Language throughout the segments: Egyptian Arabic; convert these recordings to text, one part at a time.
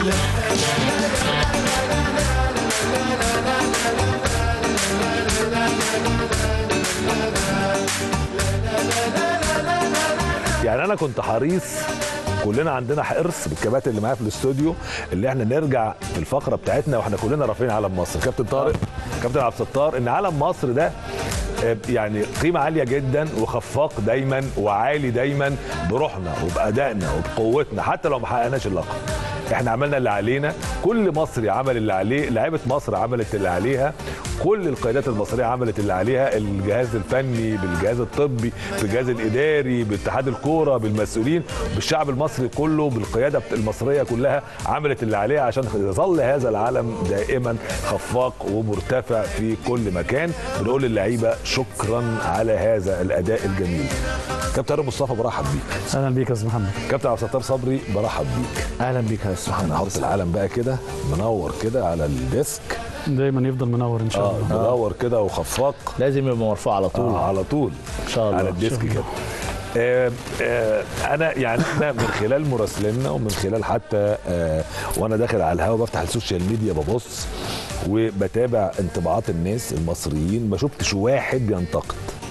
يعني انا كنت حريص كلنا عندنا حرص بالكباتن اللي معايا في الاستوديو اللي احنا نرجع في الفقره بتاعتنا واحنا كلنا رافعين علم مصر كابتن طارق كابتن عبد الستار ان علم مصر ده آه، يعني قيمه عاليه جدا وخفاق دايما وعالي دايما بروحنا وبادائنا وبقوتنا حتى لو ما حققناش اللقب احنا عملنا اللي علينا كل مصري عمل اللي عليه لعيبه مصر عملت اللي عليها كل القيادات المصريه عملت اللي عليها الجهاز الفني بالجهاز الطبي بالجهاز الاداري باتحاد الكوره بالمسؤولين بالشعب المصري كله بالقياده المصريه كلها عملت اللي عليها عشان يظل هذا العالم دائما خفاق ومرتفع في كل مكان بنقول للعيبه شكرا على هذا الاداء الجميل كابتن طارق مصطفى برحب بيك اهلا بيك يا استاذ محمد كابتن عبد الستار صبري برحب بيك اهلا بيك يا استاذ محمد نحط العلم بقى كده منور كده على الديسك دايما يفضل منور ان شاء اه الله منور كده وخفاق لازم يبقى مرفوع على طول آه على طول ان شاء الله على الديسك شكراً. كده آه آه انا يعني احنا من خلال مراسليننا ومن خلال حتى آه وانا داخل على الهوا بفتح السوشيال ميديا ببص وبتابع انطباعات الناس المصريين ما شفتش واحد بينتقد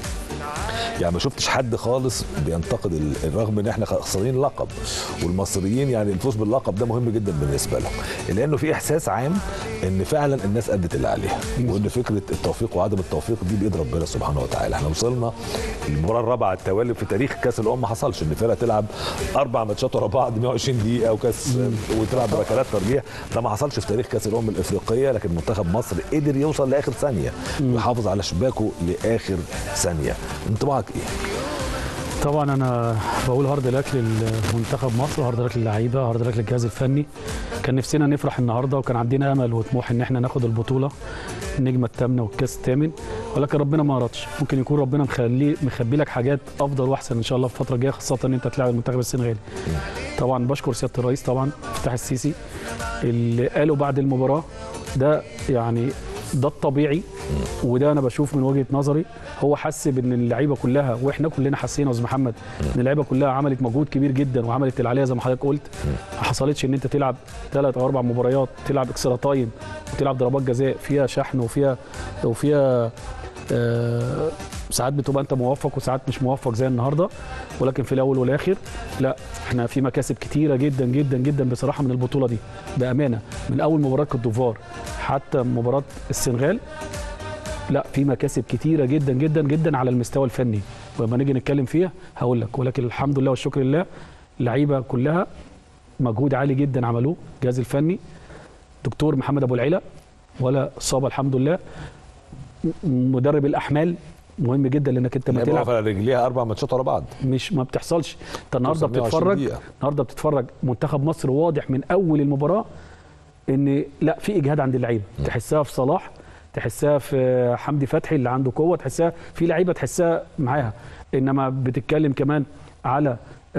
يعني ما شفتش حد خالص بينتقد ال- رغم ان احنا خسرانين لقب والمصريين يعني الفوز باللقب ده مهم جدا بالنسبه لهم لانه في احساس عام ان فعلا الناس ادت اللي عليها وان فكره التوفيق وعدم التوفيق دي بايد ربنا سبحانه وتعالى احنا وصلنا المباراه الرابعه على التوالي في تاريخ كاس الامم ما حصلش ان فرقه تلعب اربع ماتشات ورا بعض 120 دقيقه وكاس وتلعب بركلات ترجيح ده ما حصلش في تاريخ كاس الامم الافريقيه لكن منتخب مصر قدر يوصل لاخر ثانيه ويحافظ على شباكه لاخر ثانيه انطباعك ايه؟ طبعا انا بقول هارد لك للمنتخب مصر هارد لك للعيبه هارد لك للجهاز الفني كان نفسنا نفرح النهارده وكان عندنا امل وطموح ان احنا ناخد البطوله النجمه الثامنه والكاس الثامن ولكن ربنا ما ارادش ممكن يكون ربنا مخلي مخبي لك حاجات افضل واحسن ان شاء الله في الفتره الجايه خاصه ان انت تلعب المنتخب السنغالي طبعا بشكر سياده الرئيس طبعا فتح السيسي اللي قاله بعد المباراه ده يعني ده الطبيعي وده انا بشوف من وجهه نظري هو حس بان اللعيبه كلها واحنا كلنا حسينا يا استاذ محمد ان اللعيبه كلها عملت مجهود كبير جدا وعملت اللي عليها زي ما حضرتك قلت ما حصلتش ان انت تلعب ثلاث او اربع مباريات تلعب اكسترا تايم وتلعب ضربات جزاء فيها شحن وفيها وفيها آه ساعات بتبقى انت موفق وساعات مش موفق زي النهارده ولكن في الاول والاخر لا احنا في مكاسب كتيره جدا جدا جدا بصراحه من البطوله دي بامانه من اول مباراه كوت ديفوار حتى مباراه السنغال لا في مكاسب كتيره جدا جدا جدا على المستوى الفني ولما نيجي نتكلم فيها هقول لك ولكن الحمد لله والشكر لله اللعيبه كلها مجهود عالي جدا عملوه الجهاز الفني دكتور محمد ابو العلا ولا اصابه الحمد لله م- مدرب الاحمال مهم جدا لانك انت ما هي تلعب واقفه على رجليها اربع ماتشات ورا بعض مش ما بتحصلش انت النهارده توصل 120 بتتفرج دقيقة. النهارده بتتفرج منتخب مصر واضح من اول المباراه ان لا في اجهاد عند اللعيبه تحسها في صلاح تحسها في حمدي فتحي اللي عنده قوه تحسها في لعيبه تحسها معاها انما بتتكلم كمان على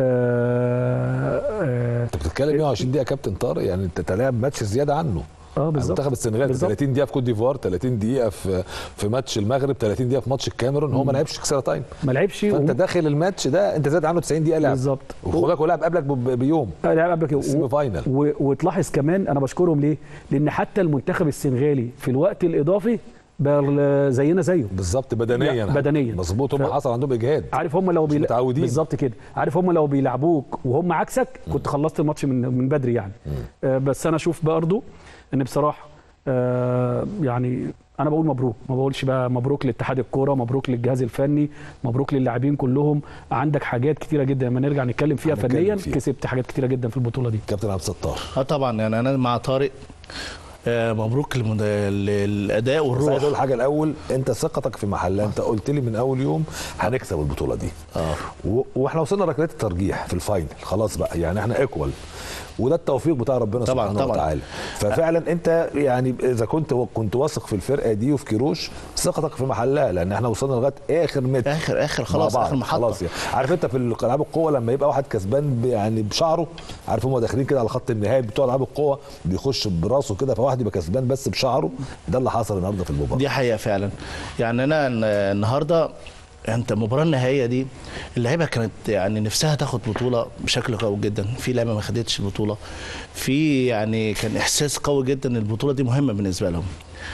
آه آه انت بتتكلم 120 دقيقه كابتن طارق يعني انت تلاعب ماتش زياده عنه اه بالظبط منتخب السنغال بالظبط. 30 دقيقه في كوت ديفوار 30 دقيقه في في ماتش المغرب 30 دقيقه في ماتش الكاميرون هو ما لعبش اكسترا تايم ما لعبش فانت و- داخل الماتش ده انت زاد عنه 90 دقيقه لعب بالظبط وخد بالك هو لعب قبلك ب- بيوم آه، لعب قبل كده السيمي فاينل. و- وتلاحظ كمان انا بشكرهم ليه؟ لان حتى المنتخب السنغالي في الوقت الاضافي بقى زينا زيه بالظبط بدنيا لا، بدنيا. مظبوط هم ف- حصل عندهم اجهاد عارف هم لو بيلا- متعودين. بالظبط كده عارف هم لو بيلعبوك وهم عكسك كنت خلصت الماتش من من بدري يعني آه بس انا اشوف برضه ان بصراحه آه يعني انا بقول مبروك ما بقولش بقى مبروك لاتحاد الكوره مبروك للجهاز الفني مبروك للاعبين كلهم عندك حاجات كتيره جدا لما نرجع نتكلم فيها هنتكلم فنيا فيها. كسبت حاجات كتيره جدا في البطوله دي كابتن عبد الستار اه طبعا يعني انا مع طارق آه مبروك للمد- للاداء بس عايز والروح اقول حاجه الاول انت ثقتك في محلها انت قلت لي من اول يوم هنكسب البطوله دي اه و- واحنا وصلنا ركلات الترجيح في الفاينل خلاص بقى يعني احنا ايكوال وده التوفيق بتاع ربنا طبعاً، سبحانه طبعاً. وتعالى ففعلا انت يعني اذا كنت كنت واثق في الفرقه دي وفي كيروش ثقتك في محلها لان احنا وصلنا لغايه اخر متر اخر اخر مع خلاص بعض. اخر محطه خلاص يعني عارف انت في العاب القوه لما يبقى واحد كسبان ب- يعني بشعره عارف هم داخلين كده على خط النهائي بتوع العاب القوه بيخش براسه كده فواحد يبقى كسبان بس بشعره ده اللي حصل النهارده في المباراه دي حقيقه فعلا يعني انا الن- النهارده انت المباراه النهائيه دي اللعيبه كانت يعني نفسها تاخد بطوله بشكل قوي جدا في لعيبه ما خدتش البطوله في يعني كان احساس قوي جدا ان البطوله دي مهمه بالنسبه لهم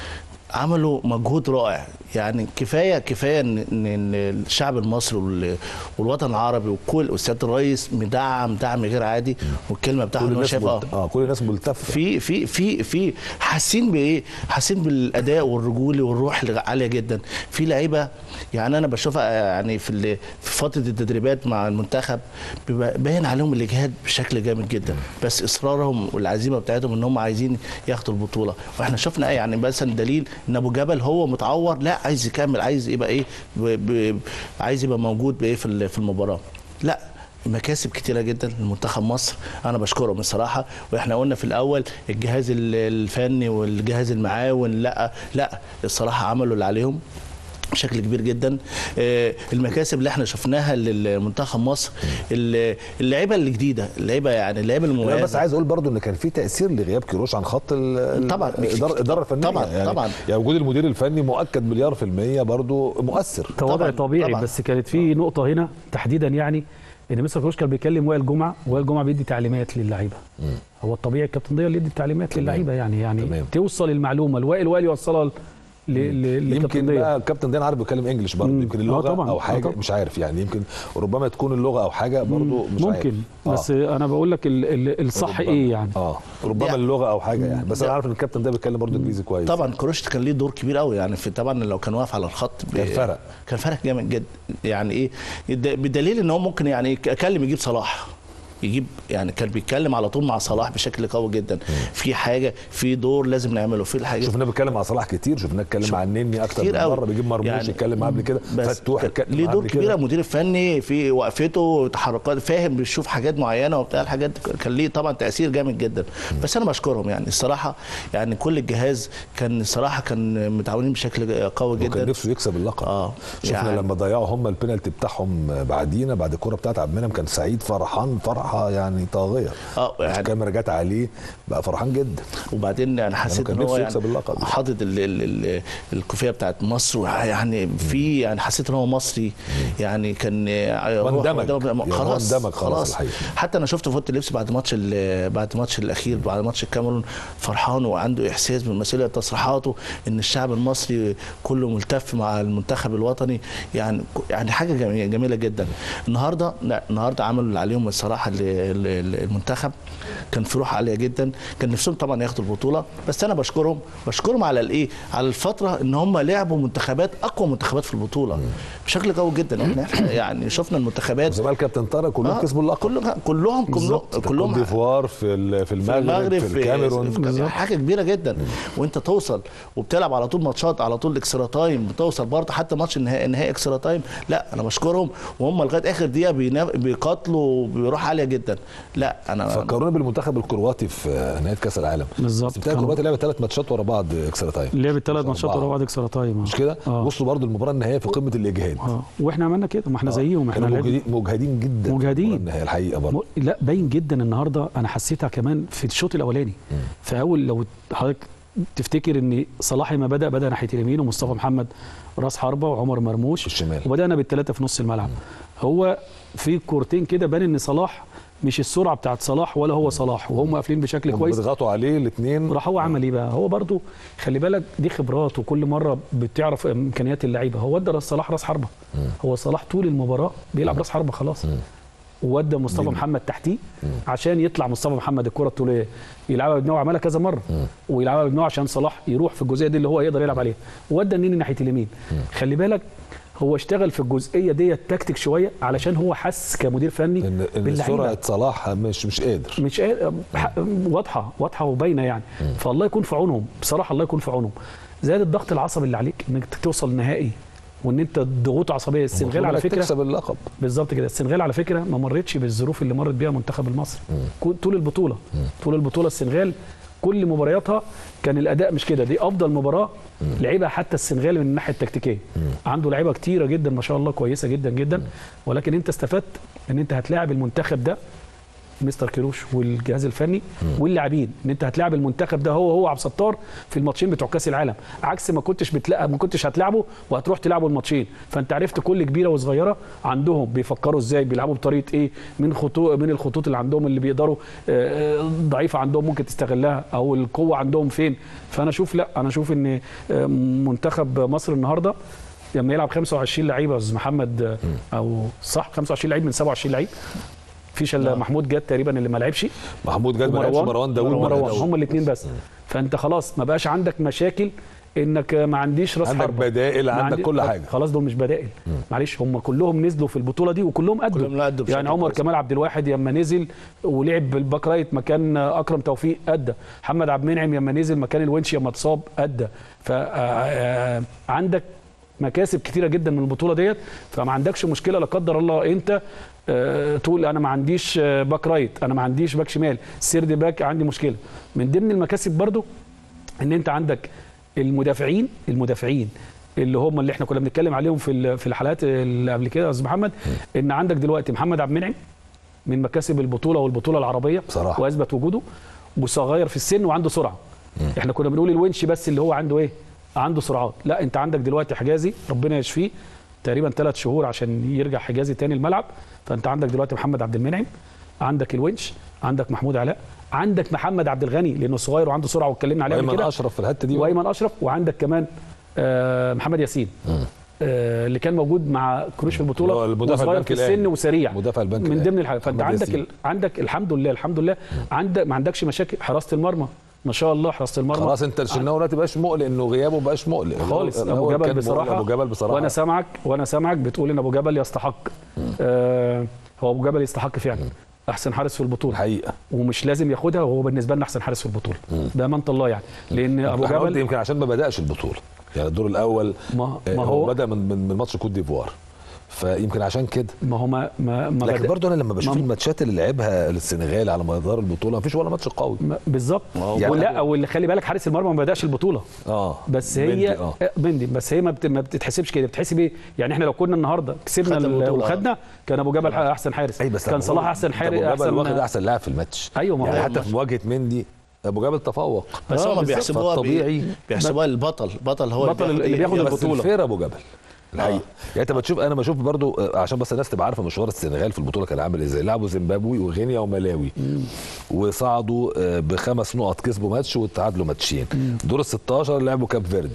عملوا مجهود رائع يعني كفايه كفايه ان ان إن الشعب المصري وال- والوطن العربي وكل وسياده الرئيس مدعم دعم غير عادي والكلمه بتاعته كل انا الناس شايف اه ملت... اه كل الناس ملتفه في في في في حاسين بايه؟ حاسين بالاداء والرجولي والروح اللي عاليه جدا في لعيبه يعني انا بشوفها يعني في ال- في فتره التدريبات مع المنتخب بيبقى باين عليهم الاجهاد بشكل جامد جدا بس اصرارهم والعزيمه بتاعتهم ان هم عايزين ياخدوا البطوله واحنا شفنا ايه يعني مثلا دليل ان ابو جبل هو متعور لا عايز يكمل عايز يبقى ايه ب ب عايز يبقى موجود بايه في ال- في المباراه لا مكاسب كتيرة جدا لمنتخب مصر انا بشكرهم الصراحه واحنا قلنا في الاول الجهاز ال- الفني والجهاز المعاون لا لا الصراحه عملوا اللي عليهم بشكل كبير جدا آه، المكاسب اللي احنا شفناها للمنتخب مصر ال- اللعيبه الجديده اللعيبه يعني اللعيبه انا بس المميزه عايز اقول برضو ان كان في تاثير لغياب كيروش عن خط ال- ال- طبعاً. الاداره الاداره الفنيه طبعاً، يعني طبعاً. يعني وجود المدير الفني مؤكد مليار في الميه برضو مؤثر ده وضع طبعاً، طبيعي طبعاً. بس كانت في نقطه هنا تحديدا يعني ان مستر كروش كان بيكلم وائل جمعه وائل جمعه بيدي تعليمات للعيبه هو الطبيعي الكابتن ضياء اللي يدي التعليمات تمام. للعيبه يعني يعني تمام. توصل المعلومه لوائل وائل يوصلها ل- ل- للكابتن يمكن ضياء بقى الكابتن دان عارف بيتكلم انجلش برضه مم. يمكن آه اللغه طبعاً، او آه حاجه طبعاً. مش عارف يعني يمكن ربما تكون اللغه او حاجه برضه مش عارف ممكن بس انا بقول لك ال- ال- الصح ربما. ايه يعني اه ربما يعني- اللغه او حاجه يعني بس انا لا. عارف ان الكابتن ده بيتكلم برضه انجليزي كويس طبعا كروش كان ليه دور كبير قوي يعني في طبعا لو كان واقف على الخط ب- كان فرق. كان فرق جامد جدا يعني ايه د- بدليل ان هو ممكن يعني اكلم يجيب صلاح يجيب يعني كان بيتكلم على طول مع صلاح بشكل قوي جدا في حاجه في دور لازم نعمله في الحاجه شفناه بيتكلم مع صلاح كتير شفناه اتكلم شوف. مع النني اكتر كتير من قوي. مره بيجيب مرموش يعني- يتكلم معاه قبل كده بس فتوح كان اتكلم ليه معاه دور قبل كبير كده. المدير الفني في وقفته تحركات فاهم بيشوف حاجات معينه وبتاع الحاجات دي كان ليه طبعا تاثير جامد جدا بس انا بشكرهم يعني الصراحه يعني كل الجهاز كان الصراحه كان متعاونين بشكل قوي وكان جدا نفسه يكسب اللقب اه شفنا يعني- لما ضيعوا هم البينالتي بتاعهم بعدينا بعد الكره بتاعت عبد المنعم كان سعيد فرحان فرحه يعني طاغيه اه يعني الكاميرا جت عليه بقى فرحان جدا وبعدين انا حسيت كان ان هو نفسه يعني يكسب اللقب. حاطط ال- ال- ال- الكوفيه بتاعت مصر يعني في يعني حسيت ان هو مصري يعني كان روح واندمج. واندمج. يعني هو خلاص اندمج خلاص الحقيقة. حتى انا شفته في اوضه اللبس بعد ماتش ال- بعد ماتش الاخير بعد ماتش الكاميرون فرحان وعنده احساس بالمسؤوليه تصريحاته ان الشعب المصري كله ملتف مع المنتخب الوطني يعني يعني حاجه جميله جميله جدا النهارده لا النهارده عملوا اللي عليهم الصراحه ال- ال- المنتخب كان في روح عاليه جدا كان نفسهم طبعا ياخدوا البطوله بس انا بشكرهم بشكرهم على الايه على الفتره ان هم لعبوا منتخبات اقوى منتخبات في البطوله بشكل قوي جدا احنا إحنا يعني شفنا المنتخبات زمان كابتن طارق كلهم آه، كسبوا اللقب كلهم كلهم كلهم كوت كلهم ديفوار في ال- في في المغرب في الكاميرون في حاجه كبيره جدا وانت توصل وبتلعب على طول ماتشات على طول اكسترا تايم بتوصل برضه حتى ماتش النهائي النهائي اكسترا تايم لا انا بشكرهم وهم لغايه اخر دقيقه بينا- بيقاتلوا بروح عاليه جدا لا انا فكروني بالمنتخب الكرواتي في نهايه كاس العالم بالظبط. بس بتاع كانوا- الكرواتي لعبت ثلاث ماتشات ورا بعض اكسترا تايم لعبت ثلاث ماتشات أربعة. ورا بعض اكسترا تايم آه. مش كده اه وصلوا برضو المباراه النهائيه في قمه الاجهاد اه واحنا عملنا كده ما احنا زيهم احنا كانوا لعبنا مجهدين مجهدين جدا في مجهدين. المباراة النهائيه الحقيقه برضو م... لا باين جدا النهارده انا حسيتها كمان في الشوط الاولاني في اول لو حضرتك تفتكر ان صلاح ما بدا بدا ناحيه اليمين ومصطفى محمد راس حربه وعمر مرموش في الشمال. وبدانا بالثلاثه في نص الملعب هو في كورتين كده بان ان صلاح مش السرعه بتاعت صلاح ولا هو صلاح وهم قافلين بشكل هم كويس بيضغطوا عليه الاثنين راح هو عمل ايه بقى هو برضو خلي بالك دي خبرات وكل مره بتعرف امكانيات اللعيبه هو ادى راس صلاح راس حربه هو صلاح طول المباراه بيلعب راس حربه خلاص وادى مصطفى محمد تحتيه عشان يطلع مصطفى محمد الكره الطوليه يلعبها بدماغه عملها كذا مره ويلعبها بدماغه عشان صلاح يروح في الجزئيه دي اللي هو يقدر يلعب عليها وادى النني ناحيه اليمين خلي بالك هو اشتغل في الجزئيه دي تكتيك شويه علشان هو حس كمدير فني ان ان باللعيبة. سرعه صلاح مش مش قادر مش قا- ح- واضحه واضحه وباينه يعني فالله يكون في عونهم بصراحه الله يكون في عونهم زائد الضغط العصبي اللي عليك انك توصل نهائي وان انت ضغوط عصبيه السنغال على إنك فكره تكسب اللقب بالظبط كده السنغال على فكره ما مرتش بالظروف اللي مرت بيها منتخب المصري كو- طول البطوله طول البطوله السنغال كل مبارياتها كان الاداء مش كده دي افضل مباراه لعيبه حتى السنغال من الناحيه التكتيكيه عنده لعيبه كتيره جدا ما شاء الله كويسه جدا جدا ولكن انت استفدت ان انت هتلاعب المنتخب ده مستر كيروش والجهاز الفني واللاعبين ان انت هتلاعب المنتخب ده هو هو عبد الستار في الماتشين بتوع كاس العالم عكس ما كنتش بتلاقى ما كنتش هتلعبه وهتروح تلعبوا الماتشين فانت عرفت كل كبيره وصغيره عندهم بيفكروا ازاي بيلعبوا بطريقه ايه من خطوط من الخطوط اللي عندهم اللي بيقدروا آه، آه، ضعيفه عندهم ممكن تستغلها او القوه عندهم فين فانا اشوف لا انا اشوف ان آه، منتخب مصر النهارده لما يلعب 25 لعيبه يا استاذ محمد آه، او صح 25 لعيب من 27 لعيب فيش الا محمود جاد تقريبا اللي ما لعبش محمود جاد ما لعبش مروان داوود ما مروان لعبش. هم الاثنين بس فانت خلاص ما بقاش عندك مشاكل انك ما عنديش راس عندك حربة. بدائل، ما عندك عندي- كل حاجة. خلاص دول مش بدائل معلش هم كلهم نزلوا في البطوله دي وكلهم ادوا كلهم أدوا بشكل يعني عمر كويس. كمال عبد الواحد لما نزل ولعب بالباك رايت مكان اكرم توفيق ادى محمد عبد المنعم لما نزل مكان الونش لما اتصاب ادى فعندك مكاسب كتيره جدا من البطوله ديت فما عندكش مشكله لا قدر الله انت آه، تقول انا ما عنديش آه، باك رايت انا ما عنديش باك شمال سيرد باك عندي مشكله من ضمن المكاسب برضو ان انت عندك المدافعين المدافعين اللي هم اللي احنا كنا بنتكلم عليهم في ال- في الحلقات اللي قبل كده يا استاذ محمد ان عندك دلوقتي محمد عبد المنعم من مكاسب البطوله والبطوله العربيه بصراحة. واثبت وجوده وصغير في السن وعنده سرعه احنا كنا بنقول الونش بس اللي هو عنده ايه عنده سرعات لا انت عندك دلوقتي حجازي ربنا يشفيه تقريبا ثلاث شهور عشان يرجع حجازي تاني الملعب فانت عندك دلوقتي محمد عبد المنعم عندك الونش عندك محمود علاء عندك محمد عبد الغني لانه صغير وعنده سرعه واتكلمنا عليه قبل ايمن كده اشرف في الحته دي وايمن اشرف وعندك كمان آه، محمد ياسين آه، اللي كان موجود مع كروش في البطوله اللي هو المدافع وصغير البنك في السن الأهلي. وسريع مدافع البنك من الأهلي. ضمن الحاجات فانت محمد عندك ياسين. ال... عندك الحمد لله الحمد لله عندك ما عندكش مشاكل حراسه المرمى ما شاء الله حراسه المرمى خلاص انت الشناوي دلوقتي بقاش مقلق انه غيابه بقاش مقلق خالص الأول ابو كان جبل مقلق، بصراحه ابو جبل بصراحه وانا سامعك وانا سامعك بتقول ان ابو جبل يستحق آه هو ابو جبل يستحق فعلا احسن حارس في البطوله الحقيقه ومش لازم ياخدها وهو بالنسبه لنا احسن حارس في البطوله بامانه الله يعني لان ابو احنا قلت جبل يمكن عشان ما بداش البطوله يعني الدور الاول ما, آه، ما هو هو بدا من من من ماتش كوت ديفوار فيمكن عشان كده ما هو ما ما, ما لكن بدأ- برضه انا لما بشوف ما- الماتشات اللي لعبها السنغال على مدار البطوله مفيش ولا ماتش قوي ما- بالظبط يعني- ولا واللي خلي بالك حارس المرمى ما بداش البطوله اه بس بنتي، هي اه آه، بندي بس هي ما, بت... ما بتتحسبش كده بتتحسب ايه يعني احنا لو كنا النهارده كسبنا خدنا ال- البطولة، وخدنا كان ابو جبل احسن حارس اي بس كان أبو صلاح جبل- احسن حارس ابو جبل واخد احسن احسن لاعب في الماتش ايوه ما هو يعني حتى في مواجهه مندي ابو جبل تفوق بس آه، هم بالظبط. بيحسبوها فالطبيعي- بي- بيحسبوها البطل بطل هو بطل اللي بياخد إيه؟ بس البطولة. الفير ابو جبل الحقيقه آه. يعني انت بتشوف انا بشوف برضو آه، عشان بس الناس تبقى عارفه مشوار السنغال في البطوله كان عامل ازاي لعبوا زيمبابوي وغينيا وملاوي وصعدوا آه، بخمس نقط كسبوا ماتش وتعادلوا ماتشين دور ال 16 لعبوا كاب فيردي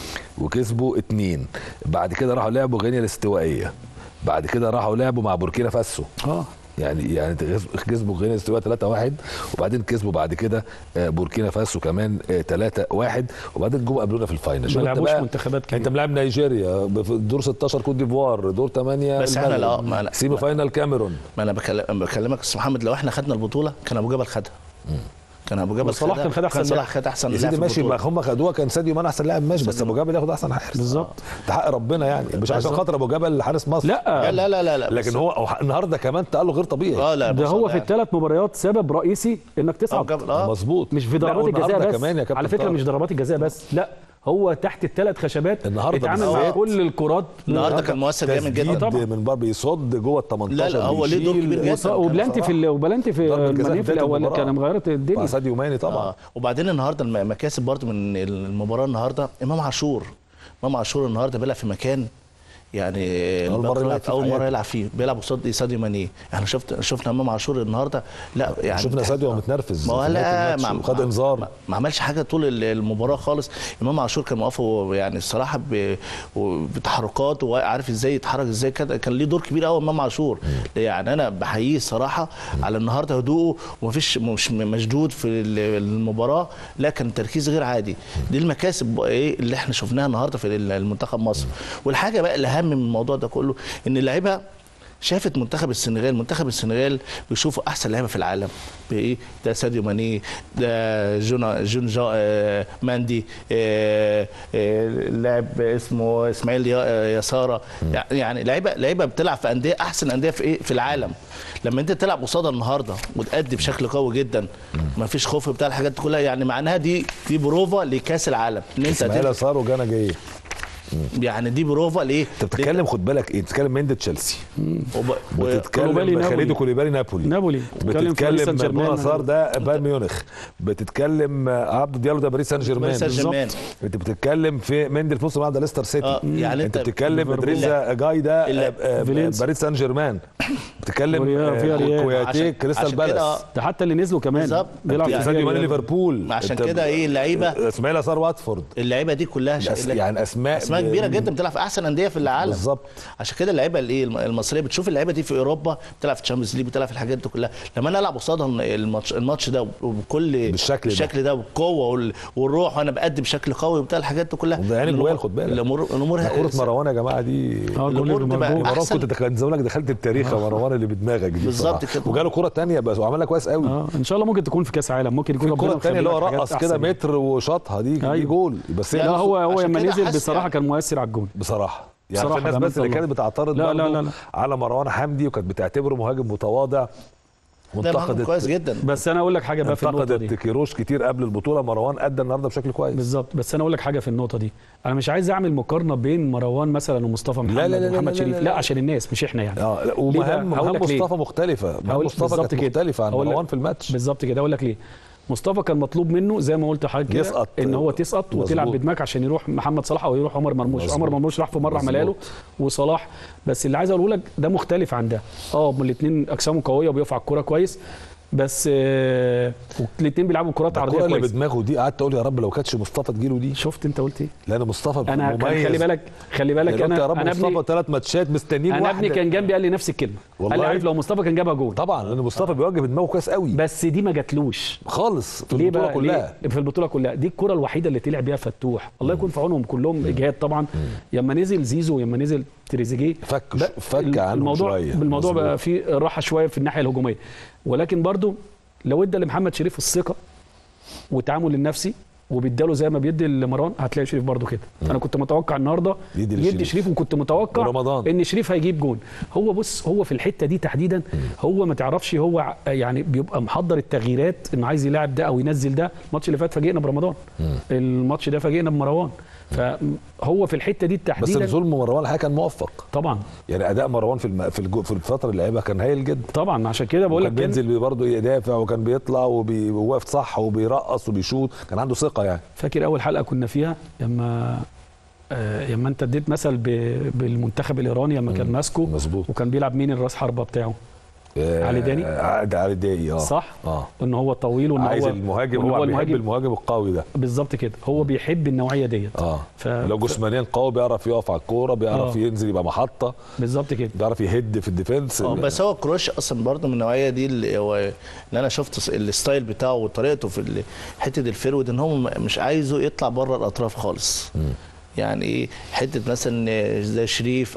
وكسبوا اتنين بعد كده راحوا لعبوا غينيا الاستوائيه بعد كده راحوا لعبوا مع بوركينا فاسو اه يعني يعني كسبوا غينيا الاستوائيه 3 1 وبعدين كسبوا بعد كده آه، بوركينا فاسو كمان 3 1 وبعدين جم قابلونا في الفاينل شوف ما انت لعبوش بقى- منتخبات كبيرة. انت ملاعب نيجيريا في دور 16 كوت ديفوار دور 8 بس احنا لا ما لا سيمي فاينال كاميرون ما انا بكلم بكلمك يا استاذ محمد لو احنا خدنا البطوله كان ابو جبل خدها كان ابو جبل وصلاح خدها، كان خد أحسن كان صلاح لاعب. خد احسن يا لاعب سيدي في ماشي البطولة. ما هم خدوها كان ساديو مان احسن لاعب ماشي بس ابو جبل ياخد احسن حارس بالظبط. ده حق ربنا يعني مش عشان بالظبط. خاطر ابو جبل حارس مصر لا لا لا لا لا لكن بس- هو هو النهارده كمان تألق غير طبيعي اه لا ده بص هو والله في يعني. الثلاث مباريات سبب رئيسي انك أبو تصعد جبل اه مظبوط مش في لا، ضربات الجزاء والنهاردة بس كمان يا كابتن على فكره طارق. مش ضربات الجزاء بس لا هو تحت الثلاث خشبات النهاردة اتعامل بالذات. مع كل الكرات النهارده كان مؤثر جامد جدا تسديد طبعا. من بره بيصد جوه ال 18 لا، لا، هو ليه دور بيشيل. كبير جدا. وص- وبلانتي في ال- وبلانتي في ضربة جزاء الماني في في بداية الاول المباراة. كان مغيرت مع الدنيا ساديو ماني طبعا آه. وبعدين النهارده الم- مكاسب برضو من المباراه النهارده امام عاشور امام عاشور النهارده بيلعب في مكان يعني أول مرة الباك يلعب رايت فيه اول في مره حياته. يلعب فيه بيلعب قصاد ساديو ماني احنا شفت شفنا امام عاشور النهارده لا يعني شفنا ساديو متنرفز ما هو في نهاية لا الماتش ما وخد ما- انذار ما, ما عملش حاجه طول ال- المباراه خالص امام عاشور كان واقف هو يعني الصراحه ب- بتحركاته وعارف ازاي يتحرك ازاي كده كان ليه دور كبير قوي امام عاشور يعني انا بحييه الصراحه على النهارده هدوءه ومفيش مش مشدود في ال- المباراه لا كان تركيز غير عادي دي المكاسب بقى ايه اللي احنا شفناها النهارده في ال- المنتخب مصر والحاجه بقى الاهم من الموضوع ده كله ان اللعيبه شافت منتخب السنغال منتخب السنغال بيشوفوا احسن لعيبه في العالم بايه ده ساديو ماني ده جونا جون جا آه، ماندي آه، آه، لاعب اسمه اسماعيل يا- آه، يساره يعني لعيبه لعيبه بتلعب في انديه احسن انديه في ايه في العالم لما انت تلعب قصادها النهارده وتأدي بشكل قوي جدا ما فيش خوف بتاع الحاجات دي كلها يعني معناها دي دي بروفا لكاس العالم ان انت اسماعيل هتبقى- يسار وجانا جاي يعني دي بروفا ليه انت بتتكلم خد بالك ايه بتتكلم مين تشيلسي وب... و... بتتكلم كولوبالي نابولي. خالد كوليبالي نابولي نابولي بتتكلم في باريس سان بتتكلم جيرمان. بونا صار ده بايرن ميونخ بتتكلم عبد ديالو ده باريس سان جيرمان باريس سان جيرمان. انت بتتكلم في مندي في نص الملعب ده ليستر سيتي اه يعني انت انت بتتكلم ليفربول. ادريسا جاي ده لا. آه، آه، فالنسيا. باريس سان جيرمان بتتكلم فيا- فيا ريال. كوياتي عشان- كريستال عشان كده بالاس ده حتى اللي نزلوا كمان بالظبط. بيلعب يعني في ساديو ماني ريال. ليفربول عشان انت- كده ايه اللعيبه اسماعيل صار واتفورد اللعيبه دي كلها ش... الأس- يعني اسماء اسماء كبيره جدا بتلعب في احسن انديه في العالم بالظبط عشان كده اللعيبه الايه الم- المصريه بتشوف اللعيبه دي في اوروبا بتلعب في الشامبيونز ليج بتلعب في الحاجات دي كلها لما انا العب قصادهم الماتش الماتش ده وبكل بالشكل ده. بالشكل ده والقوه وال- والروح وانا بقدم بشكل قوي وبتاع الحاجات دي كلها وده يعني الأمور- جوال خد بالك. الامور الامور ده كرة مروان يا جماعه دي اه جول الأمور بتبقى مربوط. مروان أحسن. كنت دخلت زمانك دخلت التاريخ يا مروان اللي بدماغك دي بالظبط بصراحة. كده. وجاله كرة تانية بس وعملها كويس قوي اه ان شاء الله ممكن تكون في كاس عالم ممكن يكون في ربنا الكرة التانية اللي هو مخلي لك رقص حاجات كده أحسن. متر وشاطها دي دي أيوة. جول بس هي لا نفسه هو هو عشان لما كده نزل حاسس بصراحه يعني. كان مؤثر على الجون بصراحة يعني بصراحة في الناس بأمانة بس اللي الله. كانت بتعترض لا، لا، برضه لا، لا. على مروان حمدي وكانت بتعتبره مهاجم متواضع ده مهاجم كويس وانتقدت جدا بس انا اقول لك حاجه بقى في النقطه انتقدت دي كيروش كتير قبل البطولة مروان أدى النهارده بشكل كويس بالظبط بس انا اقول لك حاجه في النقطه دي انا مش عايز اعمل مقارنه بين مروان مثلا ومصطفى محمد لا، لا، لا، لا، ومحمد لا، شريف لا، لا, لا. عشان الناس مش احنا يعني اه لا، ليه بقى؟ ومهام هقول مهام لك ليه. مصطفى مختلفة مهام هقول- مصطفى بالظبط كانت كده. مختلفة عن هقول لك- مروان في الماتش بالظبط كده اقول لك ليه مصطفى كان مطلوب منه زي ما قلت لحضرتك كده يسقط. ان هو تسقط وتلعب مظبوط. بدماغك عشان يروح محمد صلاح او يروح عمر مرموش مظبوط. عمر مرموش راح في مره عملها له مظبوط. وصلاح بس اللي عايز اقوله لك ده مختلف عن ده اه الاثنين اجسامهم قويه وبيقف على الكوره كويس بس الاثنين بيلعبوا كرات عرضيه الكرة اللي كويس بدماغه دي قعدت اقول يا رب لو كانتش مصطفى تجيله دي شفت انت قلت ايه لان مصطفى انا كان مميز خلي بالك خلي بالك يعني قلت يا انا رب انا مصطفى ابني ثلاث ماتشات مستنيين انا ابني واحدة. كان جنبي قال لي نفس الكلمه قال والله؟ لي عارف لو مصطفى كان جابها جول طبعا لان مصطفى بيواجه بدماغه كويس قوي بس دي ما جاتلوش خالص في ليه البطوله بقى كلها ليه؟ في البطوله كلها دي الكره الوحيده اللي طلع بيها فتوح الله يكون في عونهم كلهم اجهاد طبعا لما نزل زيزو ولما نزل تريزيجيه فك بقى فك عنهم الموضوع شويه بالموضوع مظبوط. بقى فيه راحه شويه في الناحيه الهجوميه ولكن برضو لو ادى لمحمد شريف الثقه والتعامل النفسي وبيداله زي ما بيدي لمروان هتلاقي شريف برضو كده انا كنت متوقع النهارده يدي يدي لشريف. شريف وكنت متوقع ورمضان. ان شريف هيجيب جون هو بص هو في الحته دي تحديدا هو ما تعرفش هو ع- يعني بيبقى محضر التغييرات انه عايز يلاعب ده او ينزل ده الماتش اللي فات فاجئنا برمضان الماتش ده فاجئنا بمروان فهو في الحته دي بس تحديدا الظلم مروان الحقيقه كان موفق طبعا يعني اداء مروان في الم... في, الجو... في الفتره اللي لعبها كان هايل جدا طبعا عشان كده بقول لك كان كان- بينزل برضه يدافع وكان بيطلع وبي- وواقف صح وبيرقص وبيشوط كان عنده ثقه يعني فاكر اول حلقه كنا فيها لما آه، لما انت اديت مثل ب- بالمنتخب الايراني لما كان ماسكه مظبوط وكان بيلعب مين الراس حربه بتاعه آه، علي داني؟ آه، ده علي داني اه صح اه ان هو طويل وان عايز هو المهاجم وإن هو, هو بيحب المهاجم المهاجم القوي ده بالظبط كده هو بيحب النوعيه ديت اه ف... لو جسمانيا قوي بيعرف يقف على الكوره بيعرف آه. ينزل يبقى محطه بالظبط كده بيعرف يهد في الديفنس اه بس هو كروش اصلا برضه من النوعيه دي اللي هو اللي انا شفت الستايل بتاعه وطريقته في ال- حته الفيرود ان هو م- مش عايزه يطلع بره الاطراف خالص يعني ايه حته مثلا زي شريف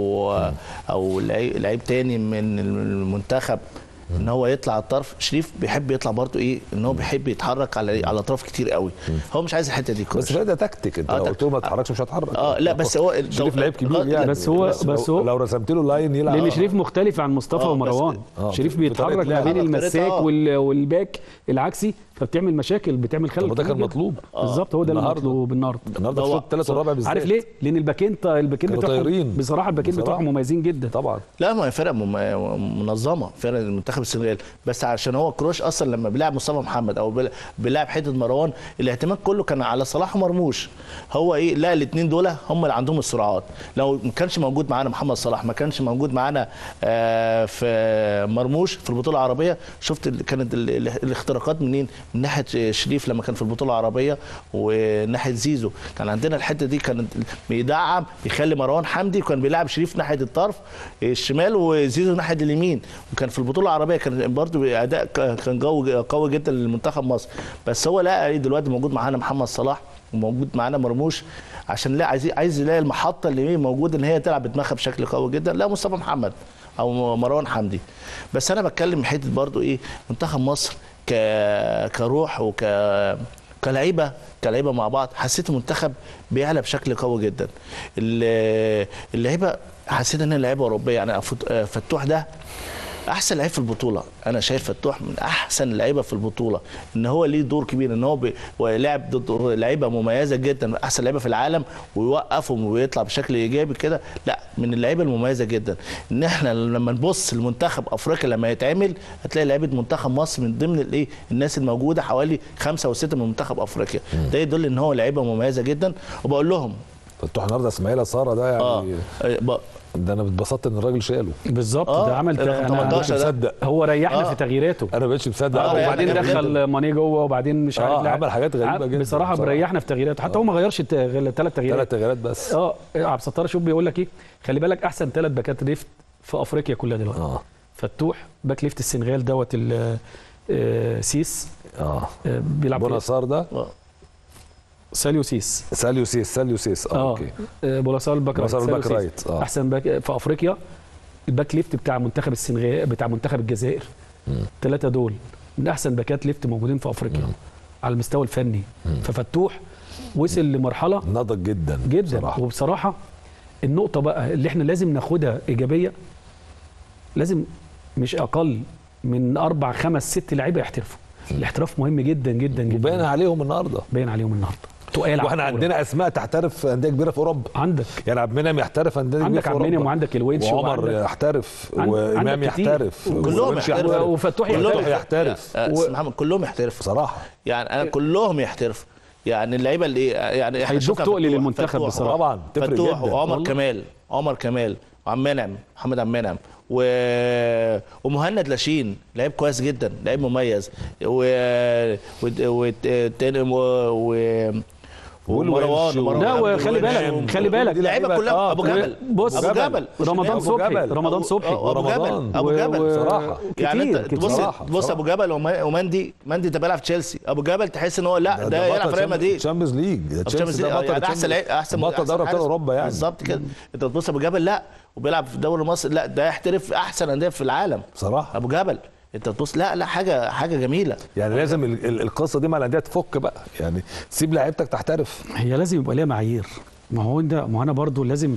او او لعيب لعيب تاني من المنتخب ان هو يطلع على الطرف شريف بيحب يطلع برضه ايه ان هو بيحب يتحرك على على الاطراف كتير قوي هو مش عايز الحته دي بس كروش ده تكتيك انت آه، لو تك- قلت له ما تتحركش مش هتحرك اه لا بس هو شريف لعيب كبير لا، يعني بس هو- بس, بس لو, هو- لو رسمت له لاين يلعب لان آه. شريف مختلف عن مصطفى آه، بس- ومروان آه، شريف في- في بيتحرك طريقة ما لعب. بين آه، طريقة- المساك آه. وال- والباك العكسي فبتعمل مشاكل بتعمل خلل طب ده كبير كان جدا. مطلوب بالظبط هو ده اللي النهاردة. مطلوب النهارده النهارده في هو- الشوط الثالث والرابع بالذات عارف ليه؟ لان الباكين الباكين كانوا بتوعهم طايرين. بصراحه الباكين بصراحة. بتوعهم مميزين جدا طبعا لا ما هي فرق مم- منظمه فرق المنتخب السنغالي بس عشان هو كروش اصلا لما بيلعب مصطفى محمد او بيلعب- بيلعب حته مروان الاهتمام كله كان على صلاح ومرموش هو ايه لا الاثنين دول هم اللي عندهم السرعات لو ما كانش موجود معانا محمد صلاح ما كانش موجود معانا آه، في مرموش في البطوله العربيه شفت ال- كانت ال- ال- الاختراقات منين من ناحيه شريف لما كان في البطوله العربيه وناحيه زيزو كان عندنا الحته دي كانت بيدعم يخلي مروان حمدي كان بيلعب شريف ناحيه الطرف الشمال وزيزو ناحيه اليمين وكان في البطوله العربيه كان برضو اداء ك- كان جو قوي جدا للمنتخب مصر بس هو لقى إيه دلوقتي موجود معانا محمد صلاح وموجود معانا مرموش عشان لا عايز عايز يلاقي المحطه اللي هي موجوده ان هي تلعب بدماغها بشكل قوي جدا لا مصطفى محمد او مروان حمدي بس انا بتكلم حته برضو ايه منتخب مصر ك كروح وك كلعيبه كلعيبه مع بعض حسيت المنتخب بيعلى بشكل قوي جدا ال- اللعيبه حسيت ان اللعيبه اوروبيه يعني فت- فتوح ده احسن لعيب في البطوله انا شايف فتوح من احسن اللعيبه في البطوله ان هو ليه دور كبير ان هو بي- ولعب ضد لعيبه مميزه جدا احسن لعيبه في العالم ويوقفهم ويطلع بشكل ايجابي كده لا من اللعيبه المميزه جدا ان احنا لما نبص لمنتخب افريقيا لما يتعمل هتلاقي لعيبه منتخب مصر من ضمن الايه الناس الموجوده حوالي خمسه وسته من منتخب افريقيا ده يدل ان هو لعيبه مميزه جدا وبقول لهم فتوح النهارده اسماعيل ساره ده يعني اه ب- ده انا اتبسطت ان الراجل شاله بالظبط آه، ده عمل ال أنا 18 ده. مصدق هو ريحنا آه. في تغييراته انا ما بقتش مصدق آه، وبعدين يعني دخل ماني جوه وبعدين مش عارف آه، لاعب. عمل حاجات غريبة عم- جدا بصراحه بصراحة. مريحنا في تغييراته حتى هو ما غيرش ثلاث ثلاث تغييرات تغييرات بس اه عبد الستار شوف بيقول لك ايه خلي بالك احسن ثلاث باكات ليفت في افريقيا كلها دلوقتي اه فتوح باك ليفت السنغال دوت ال- آه، سيس اه آه، بيلعب في- بوناسار ده آه. ساليو سيس ساليو سيس ساليو سيس اه اه اوكي آه، بولاسار الباك رايت بوناسار الباك ساليو رايت سيس. اه احسن باك في افريقيا الباك ليفت بتاع منتخب السنغال بتاع منتخب الجزائر الثلاثه دول من احسن باكات ليفت موجودين في افريقيا على المستوى الفني ففتوح وصل لمرحله نضج جدا جدا بصراحة. وبصراحه النقطه بقى اللي احنا لازم ناخدها ايجابيه لازم مش اقل من اربع خمس ست لعيبه يحترفوا الاحتراف مهم جدا جدا جدا وباين عليهم النهارده باين عليهم النهارده تقال على واحنا الكورة. عندنا اسماء تحترف في انديه كبيره في اوروبا عندك يعني عبد المنعم يحترف في انديه كبيره عندك في عبد اوروبا المنعم وعندك الونش وعمر وعندك- يحترف عند- وامام عندك كتير. يحترف كلهم والونش يحترفوا. يحترف وفتوح كلهم يحترف. يحترف آه، و- أستاذ محمد كلهم يحترفوا بصراحه يعني انا كلهم يحترفوا يعني اللعيبه اللي يعني احنا هيدوك شفنا تقل فتوح- للمنتخب فتوح بصراحة. طبعا تفرق فتوح جدا وعمر والله. كمال عمر كمال وعم منعم محمد عم منعم و... ومهند لاشين لعيب كويس جدا لعيب مميز و و, و... تاني و... و... والونش ومروان و- لا ومروان وخلي بالك والونش. خلي بالك دي لعيبه كلها آه، ابو جبل بص ابو جبل رمضان أبو صبحي جبل. رمضان أبو- صبحي ابو ورمضان. جبل ابو جبل بصراحة. يعني انت كتير تبص بصراحة، بص بصراحة. ابو جبل وما- ومندي مندي ده بيلعب في تشيلسي ابو جبل تحس ان هو لا ده يلعب في ريال مدريد تشامبيونز ليج ده تشامبيونز تشيلسي ليج ده يعني بطل احسن لعيب احسن بطل أحسن دوري ابطال حارس. اوروبا يعني بالظبط كده انت تبص ابو جبل لا وبيلعب في الدوري المصري لا ده يحترف في احسن انديه في العالم بصراحه ابو جبل انت تبص لا لا حاجه حاجه جميله يعني لازم ال- ال- القصه دي مع الانديه تفك بقى يعني سيب لعيبتك تحترف هي لازم يبقى ليها معايير ما هو ده ما هو انا برضو لازم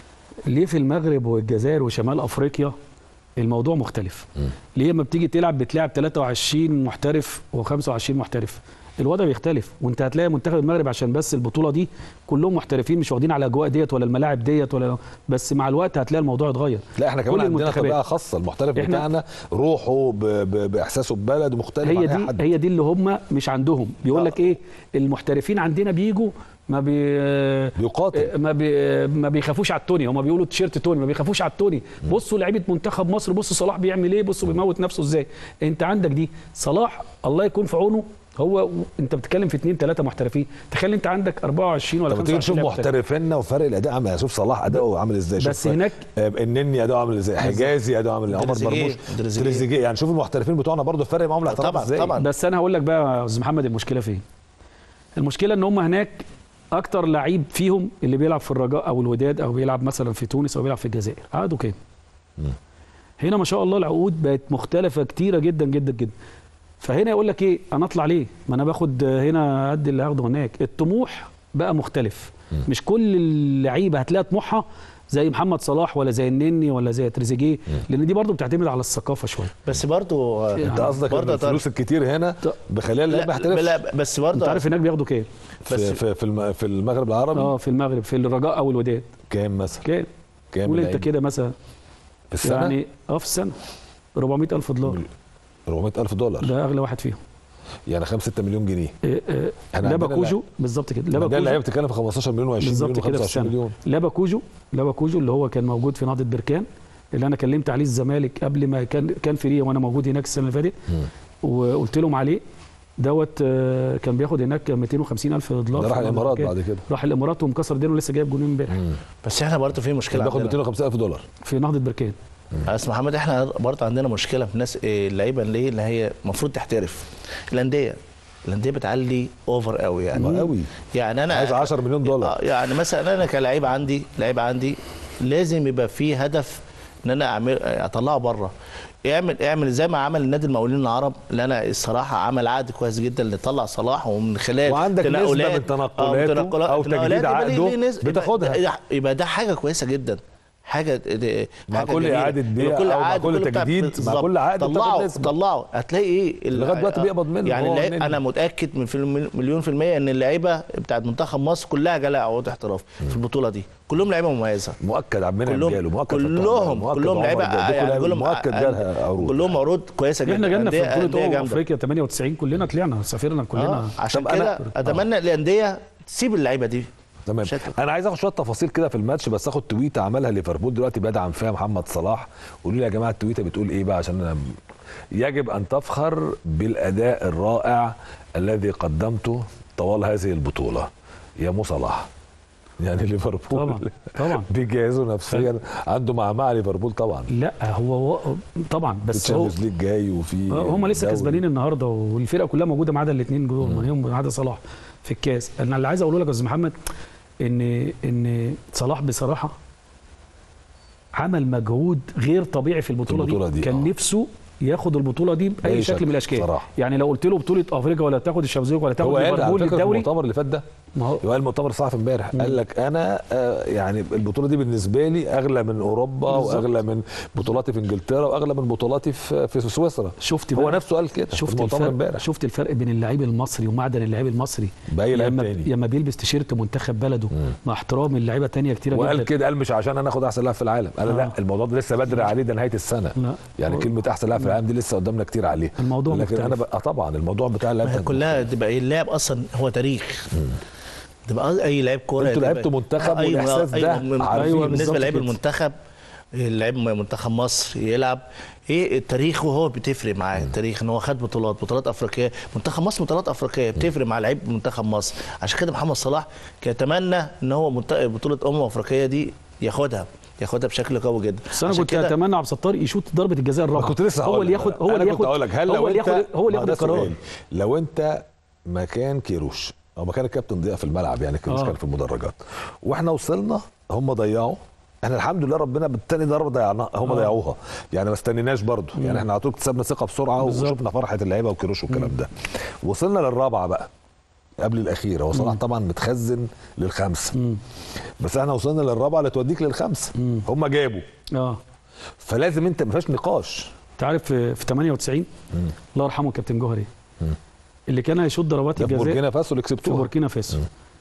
ليه في المغرب والجزائر وشمال افريقيا الموضوع مختلف ليه لما بتيجي تلعب بتلعب 23 محترف و25 محترف الوضع بيختلف وانت هتلاقي منتخب المغرب عشان بس البطوله دي كلهم محترفين مش واخدين على الاجواء ديت ولا الملاعب ديت ولا بس مع الوقت هتلاقي الموضوع اتغير لا احنا كمان كل عندنا المنتخبات. طبيعه خاصه المحترف إحنا- بتاعنا روحه ب... ب... باحساسه ببلد مختلف هي عن اي دي حد هي دي اللي هم مش عندهم بيقول لك ايه المحترفين عندنا بيجوا ما بي بيقاتل ما بي ما بيخافوش على التوني هم بيقولوا تيشيرت توني ما بيخافوش على التوني بصوا لعيبه منتخب مصر بصوا صلاح بيعمل ايه بصوا بيموت نفسه ازاي انت عندك دي صلاح الله يكون في عونه هو انت بتتكلم في اثنين ثلاثه محترفين تخيل انت عندك 24 ولا طب تيجي 25 نشوف لاعب محترف. محترفينا وفرق الاداء عامل إيه. شوف صلاح اداؤه عامل ازاي بس شوف هناك- آه، النني اداؤه عامل ازاي حجازي اداؤه عامل ازاي عمر تريزيجيه. مرموش تريزيجيه. تريزيجيه يعني شوف المحترفين بتوعنا برضه فرق معاهم الاحتراف طبعاً، ازاي طبعاً. بس انا هقول لك بقى يا استاذ محمد المشكله فين المشكله ان هم هناك اكتر لعيب فيهم اللي بيلعب في الرجاء او الوداد او بيلعب مثلا في تونس او بيلعب في الجزائر عقده كام هنا ما شاء الله العقود بقت مختلفه كتيره جدا جدا جدا فهنا يقول لك ايه انا اطلع ليه ما انا باخد هنا قد اللي هاخده هناك الطموح بقى مختلف مش كل اللعيبه هتلاقي طموحها زي محمد صلاح ولا زي النني ولا زي تريزيجيه لان دي برضو بتعتمد على الثقافه شويه بس برضو انت قصدك برضه ان الفلوس الكتير هنا بخليها اللعيبه لا, يحترف لا بس برضه انت عارف هناك بياخدوا كام في, بس- في, في, الم- في المغرب العربي اه في المغرب في الرجاء او الوداد كام مثلا كام كام قول انت اللعيب؟ كده مثلا في السنه يعني يعني اه في السنه 400 الف دولار 400000 دولار ده اغلى واحد فيهم يعني 5 6 مليون جنيه إيه إيه احنا لابا عندنا كوجو بالظبط كده لابا لابا ده اللعيبه كوجو بتتكلم في 15 مليون و20 مليون بالظبط كده في و25 السنه مليون لابا كوجو لابا كوجو اللي هو كان موجود في نهضه بركان اللي انا كلمت عليه الزمالك قبل ما كان كان فري وانا موجود هناك السنه اللي فاتت وقلت لهم عليه دوت آه، كان بياخد هناك 250 الف دولار ده راح في نهضة الامارات بركان. بعد كده راح الامارات ومكسر دينه لسه جايب جونين امبارح بس احنا برضه في مشكله بياخد عندنا. 250000 دولار في نهضه بركان بس محمد احنا برضه عندنا مشكله في ناس إيه، اللعيبه اللي هي اللي هي المفروض تحترف الانديه الانديه بتعلي اوفر قوي يعني ما قوي يعني انا عايز 10 مليون دولار آه، يعني مثلا انا كلاعب عندي لعيب عندي لازم يبقى فيه هدف ان انا اعمل اطلعه بره اعمل اعمل زي ما عمل النادي المقاولين العرب اللي انا الصراحه عمل عقد كويس جدا اللي طلع صلاح ومن خلال وعندك نسبة تنقلات- من آه، تنقلاته تنقلات- أو تنقلات تجديد يبقى ليه- عقده ليه نسبة- بتاخدها. يبقى, يبقى ده حاجه كويسه جدا حاجه د- مع حاجة كل جميلة. إعادة بيع مع كل أو مع عقد كل وكل بتاع- تجديد، مع بالظبط. كل عقد بتاخد طلعوا نسبة. طلعوا هتلاقي ايه ال- لغاية دلوقتي بيقبض منه يعني هو اللعيب- منين؟ انا متاكد من في الم- مليون في الميه ان اللعيبه بتاعت منتخب مصر كلها جالها عقود احتراف في البطوله دي كلهم لعيبه مميزه مؤكد عبد المنعم كلهم جاله مؤكد فتح كلهم الله، مؤكد كلهم عمر لعيبه جاله، دي يعني كلها كلهم مؤكد جالها عروض كلهم عروض كويسه جدا احنا جالنا في أندية- بطوله أندية امم جامدة. افريقيا 98 كلنا طلعنا سافرنا كلنا آه. عشان طب أنا- كده اتمنى الانديه تسيب اللعيبه دي تمام بشكل- انا عايز اخد شويه تفاصيل كده في الماتش بس اخد تويته عملها ليفربول دلوقتي بيدعم فيها محمد صلاح قولوا لي يا جماعه التويته بتقول ايه بقى عشان انا يجب ان تفخر بالاداء الرائع الذي قدمته طوال هذه البطوله يا مو صلاح يعني ليفربول طبعا طبعا بيجهزوا نفسيا عنده معمعة ليفربول طبعا لا هو هو- طبعا بس هو الشامبيونز ليج جاي وفي آه، هم لسه دوري. كسبانين النهارده والفرقه كلها موجوده ما عدا الاثنين جول ما عدا صلاح في الكاس انا اللي عايز اقوله لك يا استاذ محمد ان ان صلاح بصراحه عمل مجهود غير طبيعي في البطوله, البطولة دي، كان آه. نفسه ياخد البطوله دي باي بأي شكل, شكل، من الاشكال صراحة. يعني لو قلت له بطوله افريقيا ولا تاخد الشامبيونز ليج ولا تاخد هو قال على ليفربول فكره في الدوري المؤتمر اللي فات ده ما هو هو قال مؤتمر صحفي امبارح قال لك انا آه، يعني البطوله دي بالنسبه لي اغلى من اوروبا بالظبط. واغلى من بطولاتي في انجلترا واغلى من بطولاتي في في سويسرا شفت هو بقى نفسه قال كده في شفت المؤتمر الفرق امبارح شفت الفرق بين اللعيب المصري ومعدن اللعيب المصري باي لعيب لما تاني لما بيلبس تيشيرت منتخب بلده مع احترام اللعيبه تانية كتيره وقال جدا كده قال مش عشان انا اخد احسن لاعب في العالم قال آه. لا الموضوع ده لسه بدري عليه ده نهايه السنه لا. يعني هو- كلمه احسن لاعب في العالم دي لسه قدامنا كتير عليه الموضوع لكن مختلف. انا بقى طبعا الموضوع بتاع ما هي اللعب كلها تبقى ايه اللاعب اصلا هو تاريخ تبقى اي لعيب كوره انتوا تبقى- لعبتوا منتخب آه، أيوة، والإحساس ده أيوة عارفين. أيوة بالظبط بالنسبه للعيب كده. المنتخب اللعيب منتخب مصر يلعب ايه التاريخ وهو بتفرق معاه التاريخ ان هو خد بطولات بطولات افريقيه منتخب مصر بطولات افريقيه بتفرق مع لعيب منتخب مصر عشان كده محمد صلاح كان يتمنى ان هو منت- بطوله امم افريقيه دي ياخدها ياخدها بشكل قوي جدا بس انا عشان كنت كده اتمنى عبد الستار يشوط ضربه الجزاء الرابعه كنت لسه هو هقول اللي لك ياخد بقى. هو انا اللي كنت ياخد هقول لك هل هو لو اللي انت ياخد هو اللي ما ياخد ده القرار سؤال. لو انت مكان كيروش او مكان الكابتن ضياء في الملعب يعني كيروش آه. كان في المدرجات واحنا وصلنا هم ضيعوا احنا الحمد لله ربنا بالتاني ضربه ضيعناها هم آه. ضيعوها يعني ما استنيناش برضو يعني احنا على طول اكتسبنا ثقه بسرعه بالظبط. وشفنا فرحه اللعيبه وكيروش والكلام ده وصلنا للرابعه بقى قبل الاخيره وصلاح طبعا متخزن للخمسه بس احنا وصلنا للرابعه اللي توديك للخمسه هم جابوا اه فلازم انت ما فيهاش نقاش انت عارف في في 98 الله يرحمه كابتن جوهري اللي كان هيشوط ضربات ده في الجزاء بوركينا فاسو اللي في كسبتوها بوركينا فاسو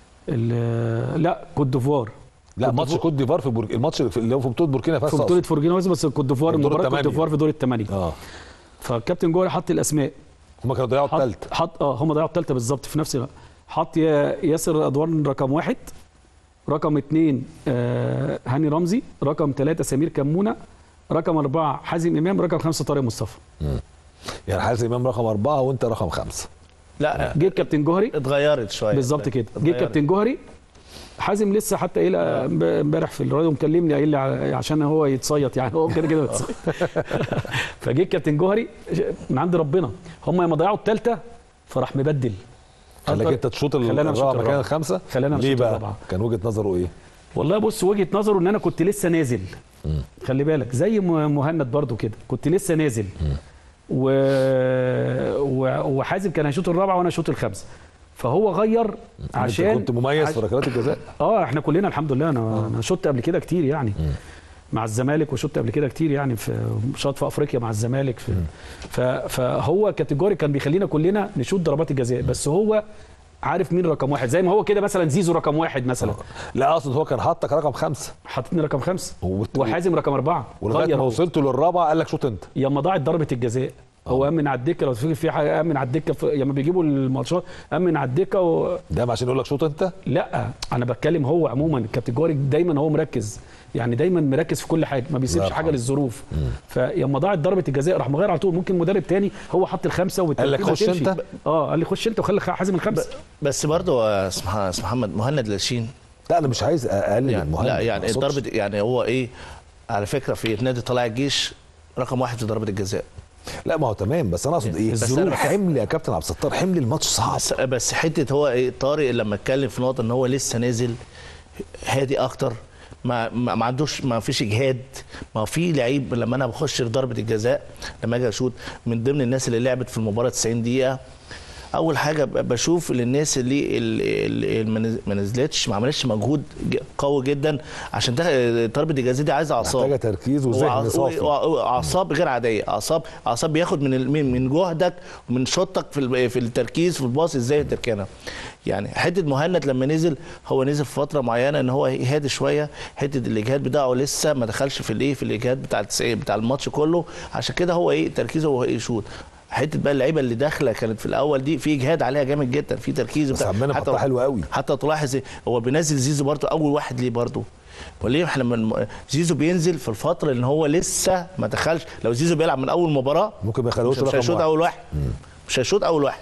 ال- لا كوت ديفوار لا كوت ماتش ديفوار. كوت ديفوار في بورك... الماتش اللي هو في بطوله بوركينا في فاسو بطوله أصلاً. بوركينا فاسو بس كوت ديفوار في دور مباراه كوت التمانية. ديفوار في دور الثمانيه اه فالكابتن جوهري حط الاسماء هم كانوا ضيعوا حط الثالثه حط اه هم ضيعوا الثالثه بالظبط في نفس الوقت حط يا- ياسر ادوار رقم واحد رقم اثنين آه هاني رمزي رقم ثلاثه سمير كمونه رقم اربعه حازم امام رقم خمسه طارق مصطفى يعني حازم امام رقم اربعه وانت رقم خمسه لا جه الكابتن جوهري اتغيرت شويه بالظبط كده جه اتغيرت. الكابتن جوهري حازم لسه حتى قايل امب- امبارح في الراديو مكلمني قايل لي ع- عشان هو يتصيط يعني هو كده كده بيتصيط. فجه الكابتن جوهري من عند ربنا هم لما ضيعوا الثالثه فراح مبدل خلاك أنت- انت تشوط خلانا الرابعه نشوط مكان الرابعة. الخمسه خلانا ليه نشوط بقى الرابعة. كان وجهه نظره ايه والله بص وجهه نظره ان انا كنت لسه نازل خلي بالك زي م- مهند برضو كده كنت لسه نازل و... و... وحازم كان هيشوط الرابعه وانا اشوط الخامسه فهو غير عشان انت كنت مميز في عش- ركلات الجزاء اه احنا كلنا الحمد لله انا انا شطت قبل كده كتير يعني مع الزمالك وشطت قبل كده كتير يعني في شاط في افريقيا مع الزمالك في ف... فهو كاتيجوري كان بيخلينا كلنا نشوط ضربات الجزاء بس هو عارف مين رقم واحد زي ما هو كده مثلا زيزو رقم واحد مثلا لا اقصد هو كان حاطك رقم خمسه حاططني رقم خمسه وبت- وحازم رقم اربعه ولغايه غير ما هو. وصلت للرابعه قال لك شوط انت ياما ضاعت ضربه الجزاء هو امن على الدكه لو تفتكر في حاجه امن على الدكه في- ياما بيجيبوا الماتشات امن على الدكه و... ده عشان يقول لك شوط انت لا انا بتكلم هو عموما الكاتيجوري دايما هو مركز يعني دايما مركز في كل حاجه ما بيسيبش يرحمه. حاجه للظروف فلما ضاعت ضربه الجزاء راح مغير على طول ممكن مدرب تاني هو حط الخمسه والترتيب قال لك خش هتمشي. أنت؟ اه قال لي خش انت وخلي حازم الخمسه بس برضه يا اسم اسم محمد مهند لاشين لا انا مش عايز اقلل يعني المهند لا يعني ما أقصدش. ضربه يعني هو ايه على فكره في نادي طلائع الجيش رقم واحد في ضربه الجزاء لا ما هو تمام بس انا اقصد ايه بس الظروف أنا بح- حمل يا كابتن عبد الستار حمل الماتش صعب بس, بس حته هو ايه طارق لما اتكلم في نقطه ان هو لسه نازل هادي اكتر ما ما ما عندوش ما فيش اجهاد ما في لعيب لما انا بخش في ضربه الجزاء لما اجي اشوط من ضمن الناس اللي لعبت في المباراه 90 دقيقه اول حاجه ب- بشوف للناس اللي اللي- اللي ما نز- ما نزلتش ما عملتش مجهود ج- قوي جدا عشان ده ضربه الجزاء دي عايزه اعصاب محتاجه تركيز وذهن وع- صافي و- اعصاب غير عاديه اعصاب اعصاب بياخد من ال- من من جهدك ومن شطك في ال- في التركيز في الباص ازاي تركنها يعني حته مهند لما نزل هو نزل في فتره معينه ان هو هادي شويه حته الاجهاد بتاعه لسه ما دخلش في الايه في الاجهاد بتاع التسعين بتاع الماتش كله عشان كده هو ايه تركيزه هو يشوط حته بقى اللعيبه اللي داخله كانت في الاول دي في اجهاد عليها جامد جدا في تركيز بس بتاع- عمنا حتى حطها حلوه قوي حتى تلاحظ إيه، هو بينزل زيزو برضه اول واحد ليه برضه وليه احنا لما زيزو بينزل في الفتره ان هو لسه ما دخلش لو زيزو بيلعب من اول مباراه ممكن ما يخلوش مش مش رقم هيشوط واحد. اول واحد مش هيشوط اول واحد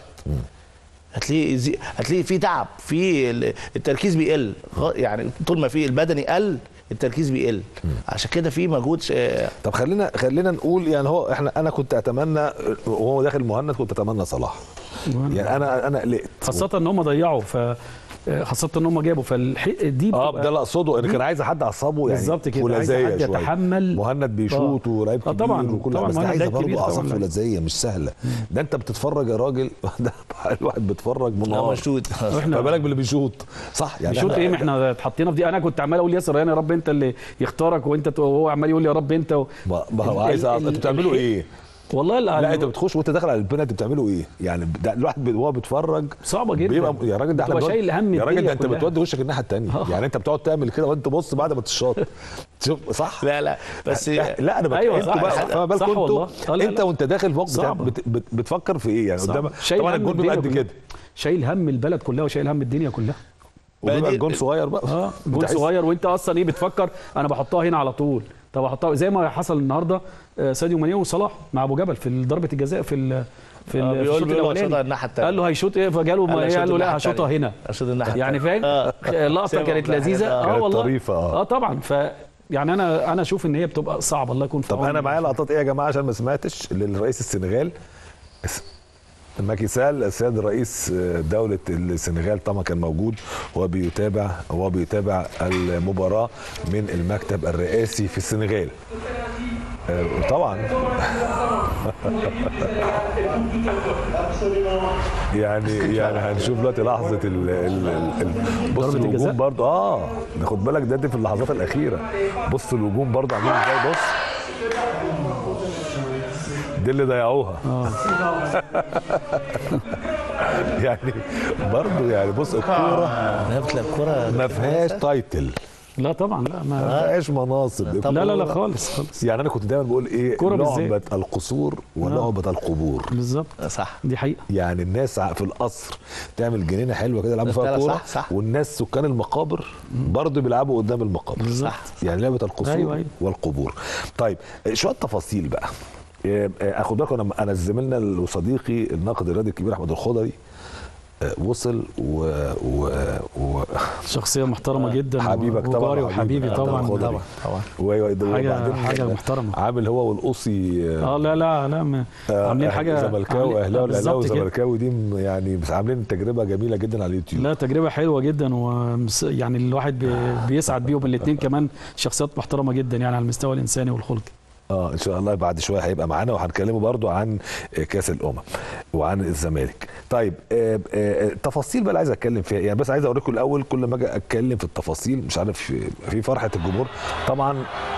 هتلاقي زي... هتلاقي في تعب في ال- التركيز بيقل غ- يعني طول ما في البدني قل التركيز بيقل عشان كده في مجهود ش... طب خلينا خلينا نقول يعني هو احنا انا كنت اتمنى وهو داخل مهند كنت اتمنى صلاح يعني انا انا قلقت خاصه ان هم ضيعوا ف خاصه ان هم جابوا فالح دي اه بتبقى- ده اللي اقصده ان كان عايز حد اعصابه يعني بالظبط كده، عايز فولاذية حد شوية. يتحمل. مهند بيشوط آه. ولعيب آه كبير طبعاً، وكل طبعاً بس مهند عايزه لعيب كبير برضه طبعاً اعصاب لعيب. فولاذيه مش سهله ده انت بتتفرج يا راجل ده الواحد بيتفرج منهار مشدود واحنا ما بالك باللي بيشوط صح يعني بيشوط إحنا- ايه ما احنا اتحطينا في دي انا كنت عمال اقول ياسر ريان يا رب انت اللي يختارك وانت ت- وهو عمال يقول يا رب انت و... ما ما هو ال- عايز ال- انتوا بتعملوا الح- ايه؟ والله لا, لا انت بتخش وانت داخل على البنالتي بتعملوا ايه؟ يعني ده الواحد بي- وهو بيتفرج صعبه جدا بيبقى يا راجل ده احنا بتبقى بنقعد- شايل هم يا راجل الدنيا ده انت كلها. بتودي وشك الناحيه الثانيه آه. يعني انت بتقعد تعمل كده وانت بص بعد ما تشاط شوف صح لا لا بس لا انا بت... أيوة انتوا صح، بقى صح، فما بالكم صح انتوا والله. آه، لا، انت لا. وانت داخل في وقت بتاع- صعبة. بت... بت... بتفكر في ايه يعني صعب. قدام شايل طبعا هم الجول بيبقى قد الدنيا كده شايل هم البلد كلها وشايل هم الدنيا كلها وبيبقى بقى دي- الجول صغير بقى اه أنت جول عايز- صغير وانت اصلا ايه بتفكر انا بحطها هنا على طول طب احطها زي ما حصل النهارده آه، ساديو ماني وصلاح مع ابو جبل في ضربه الجزاء في ال- في آه، ال- في بيقول- الشوط بيقول هو الاولاني شاطها الناحية التانية. قال له هيشوط ايه فجاله قال له ما- شوط قال له لا الناحية هشوطها التانية. هنا هشوط الناحية يعني التانية. فاهم آه. اللقطه سيبهم كانت بقى لذيذه حاجات، آه. اه كانت والله طريفة، آه. اه طبعا ف يعني انا انا اشوف ان هي بتبقى صعبه الله يكون في طب عون انا معايا لقطات ايه يا جماعه عشان ما سمعتش للرئيس السنغال ماكيسال السيد رئيس دولة السنغال طبعا كان موجود وهو بيتابع وهو بيتابع المباراة من المكتب الرئاسي في السنغال آه، طبعا يعني يعني هنشوف دلوقتي لحظة ال ال ال بص ضربة الجزاء؟ الهجوم برضه اه خد بالك ده دي في اللحظات الأخيرة بص الهجوم برضه عاملين ازاي بص دي اللي ضيعوها يعني برضه يعني بص الكوره لا بتلاقي الكرة ما فيهاش تايتل لا طبعا لا ما ما فيهاش مناصب طب لا لا لا الكورة- خالص خالص يعني انا كنت دايما بقول ايه كورة بالذات. لعبه القصور ولعبه القبور بالظبط صح دي حقيقه يعني الناس ع- في القصر تعمل جنينه حلوه كده يلعبوا فيها لا، لا، كوره صح، صح. والناس سكان المقابر برضه بيلعبوا قدام المقابر بالظبط. يعني لعبه القصور أيوة، أيوة. والقبور طيب شويه تفاصيل بقى إيه، آه، اخد بالكم انا انا زميلنا وصديقي الناقد الرياضي الكبير احمد الخضري آه، وصل و, و... و... شخصيه محترمه جدا حبيبك طبعا وجاري وحبيبي حبيبك طبعا الخضري. طبعا طبعا و- حاجة- وبعدين حاجة محترمة. عامل هو والقصي اه لا لا لا ما- آه، عاملين أهل- حاجه زملكاوي عاملين- اهلاوي اهلاوي بالظبط كده. وزملكاوي دي م- يعني بس عاملين تجربه جميله جدا على اليوتيوب لا تجربه حلوه جدا ومس يعني الواحد بي- بيسعد بيهم الاثنين كمان شخصيات محترمه جدا يعني على المستوى الانساني والخلقي اه ان شاء الله بعد شويه هيبقى معانا وهنكلمه برضو عن كاس الامم وعن الزمالك طيب آه آه تفاصيل بقى اللي عايز اتكلم فيها يعني بس عايز اوريكم الاول كل ما اجي اتكلم في التفاصيل مش عارف في فرحه الجمهور طبعا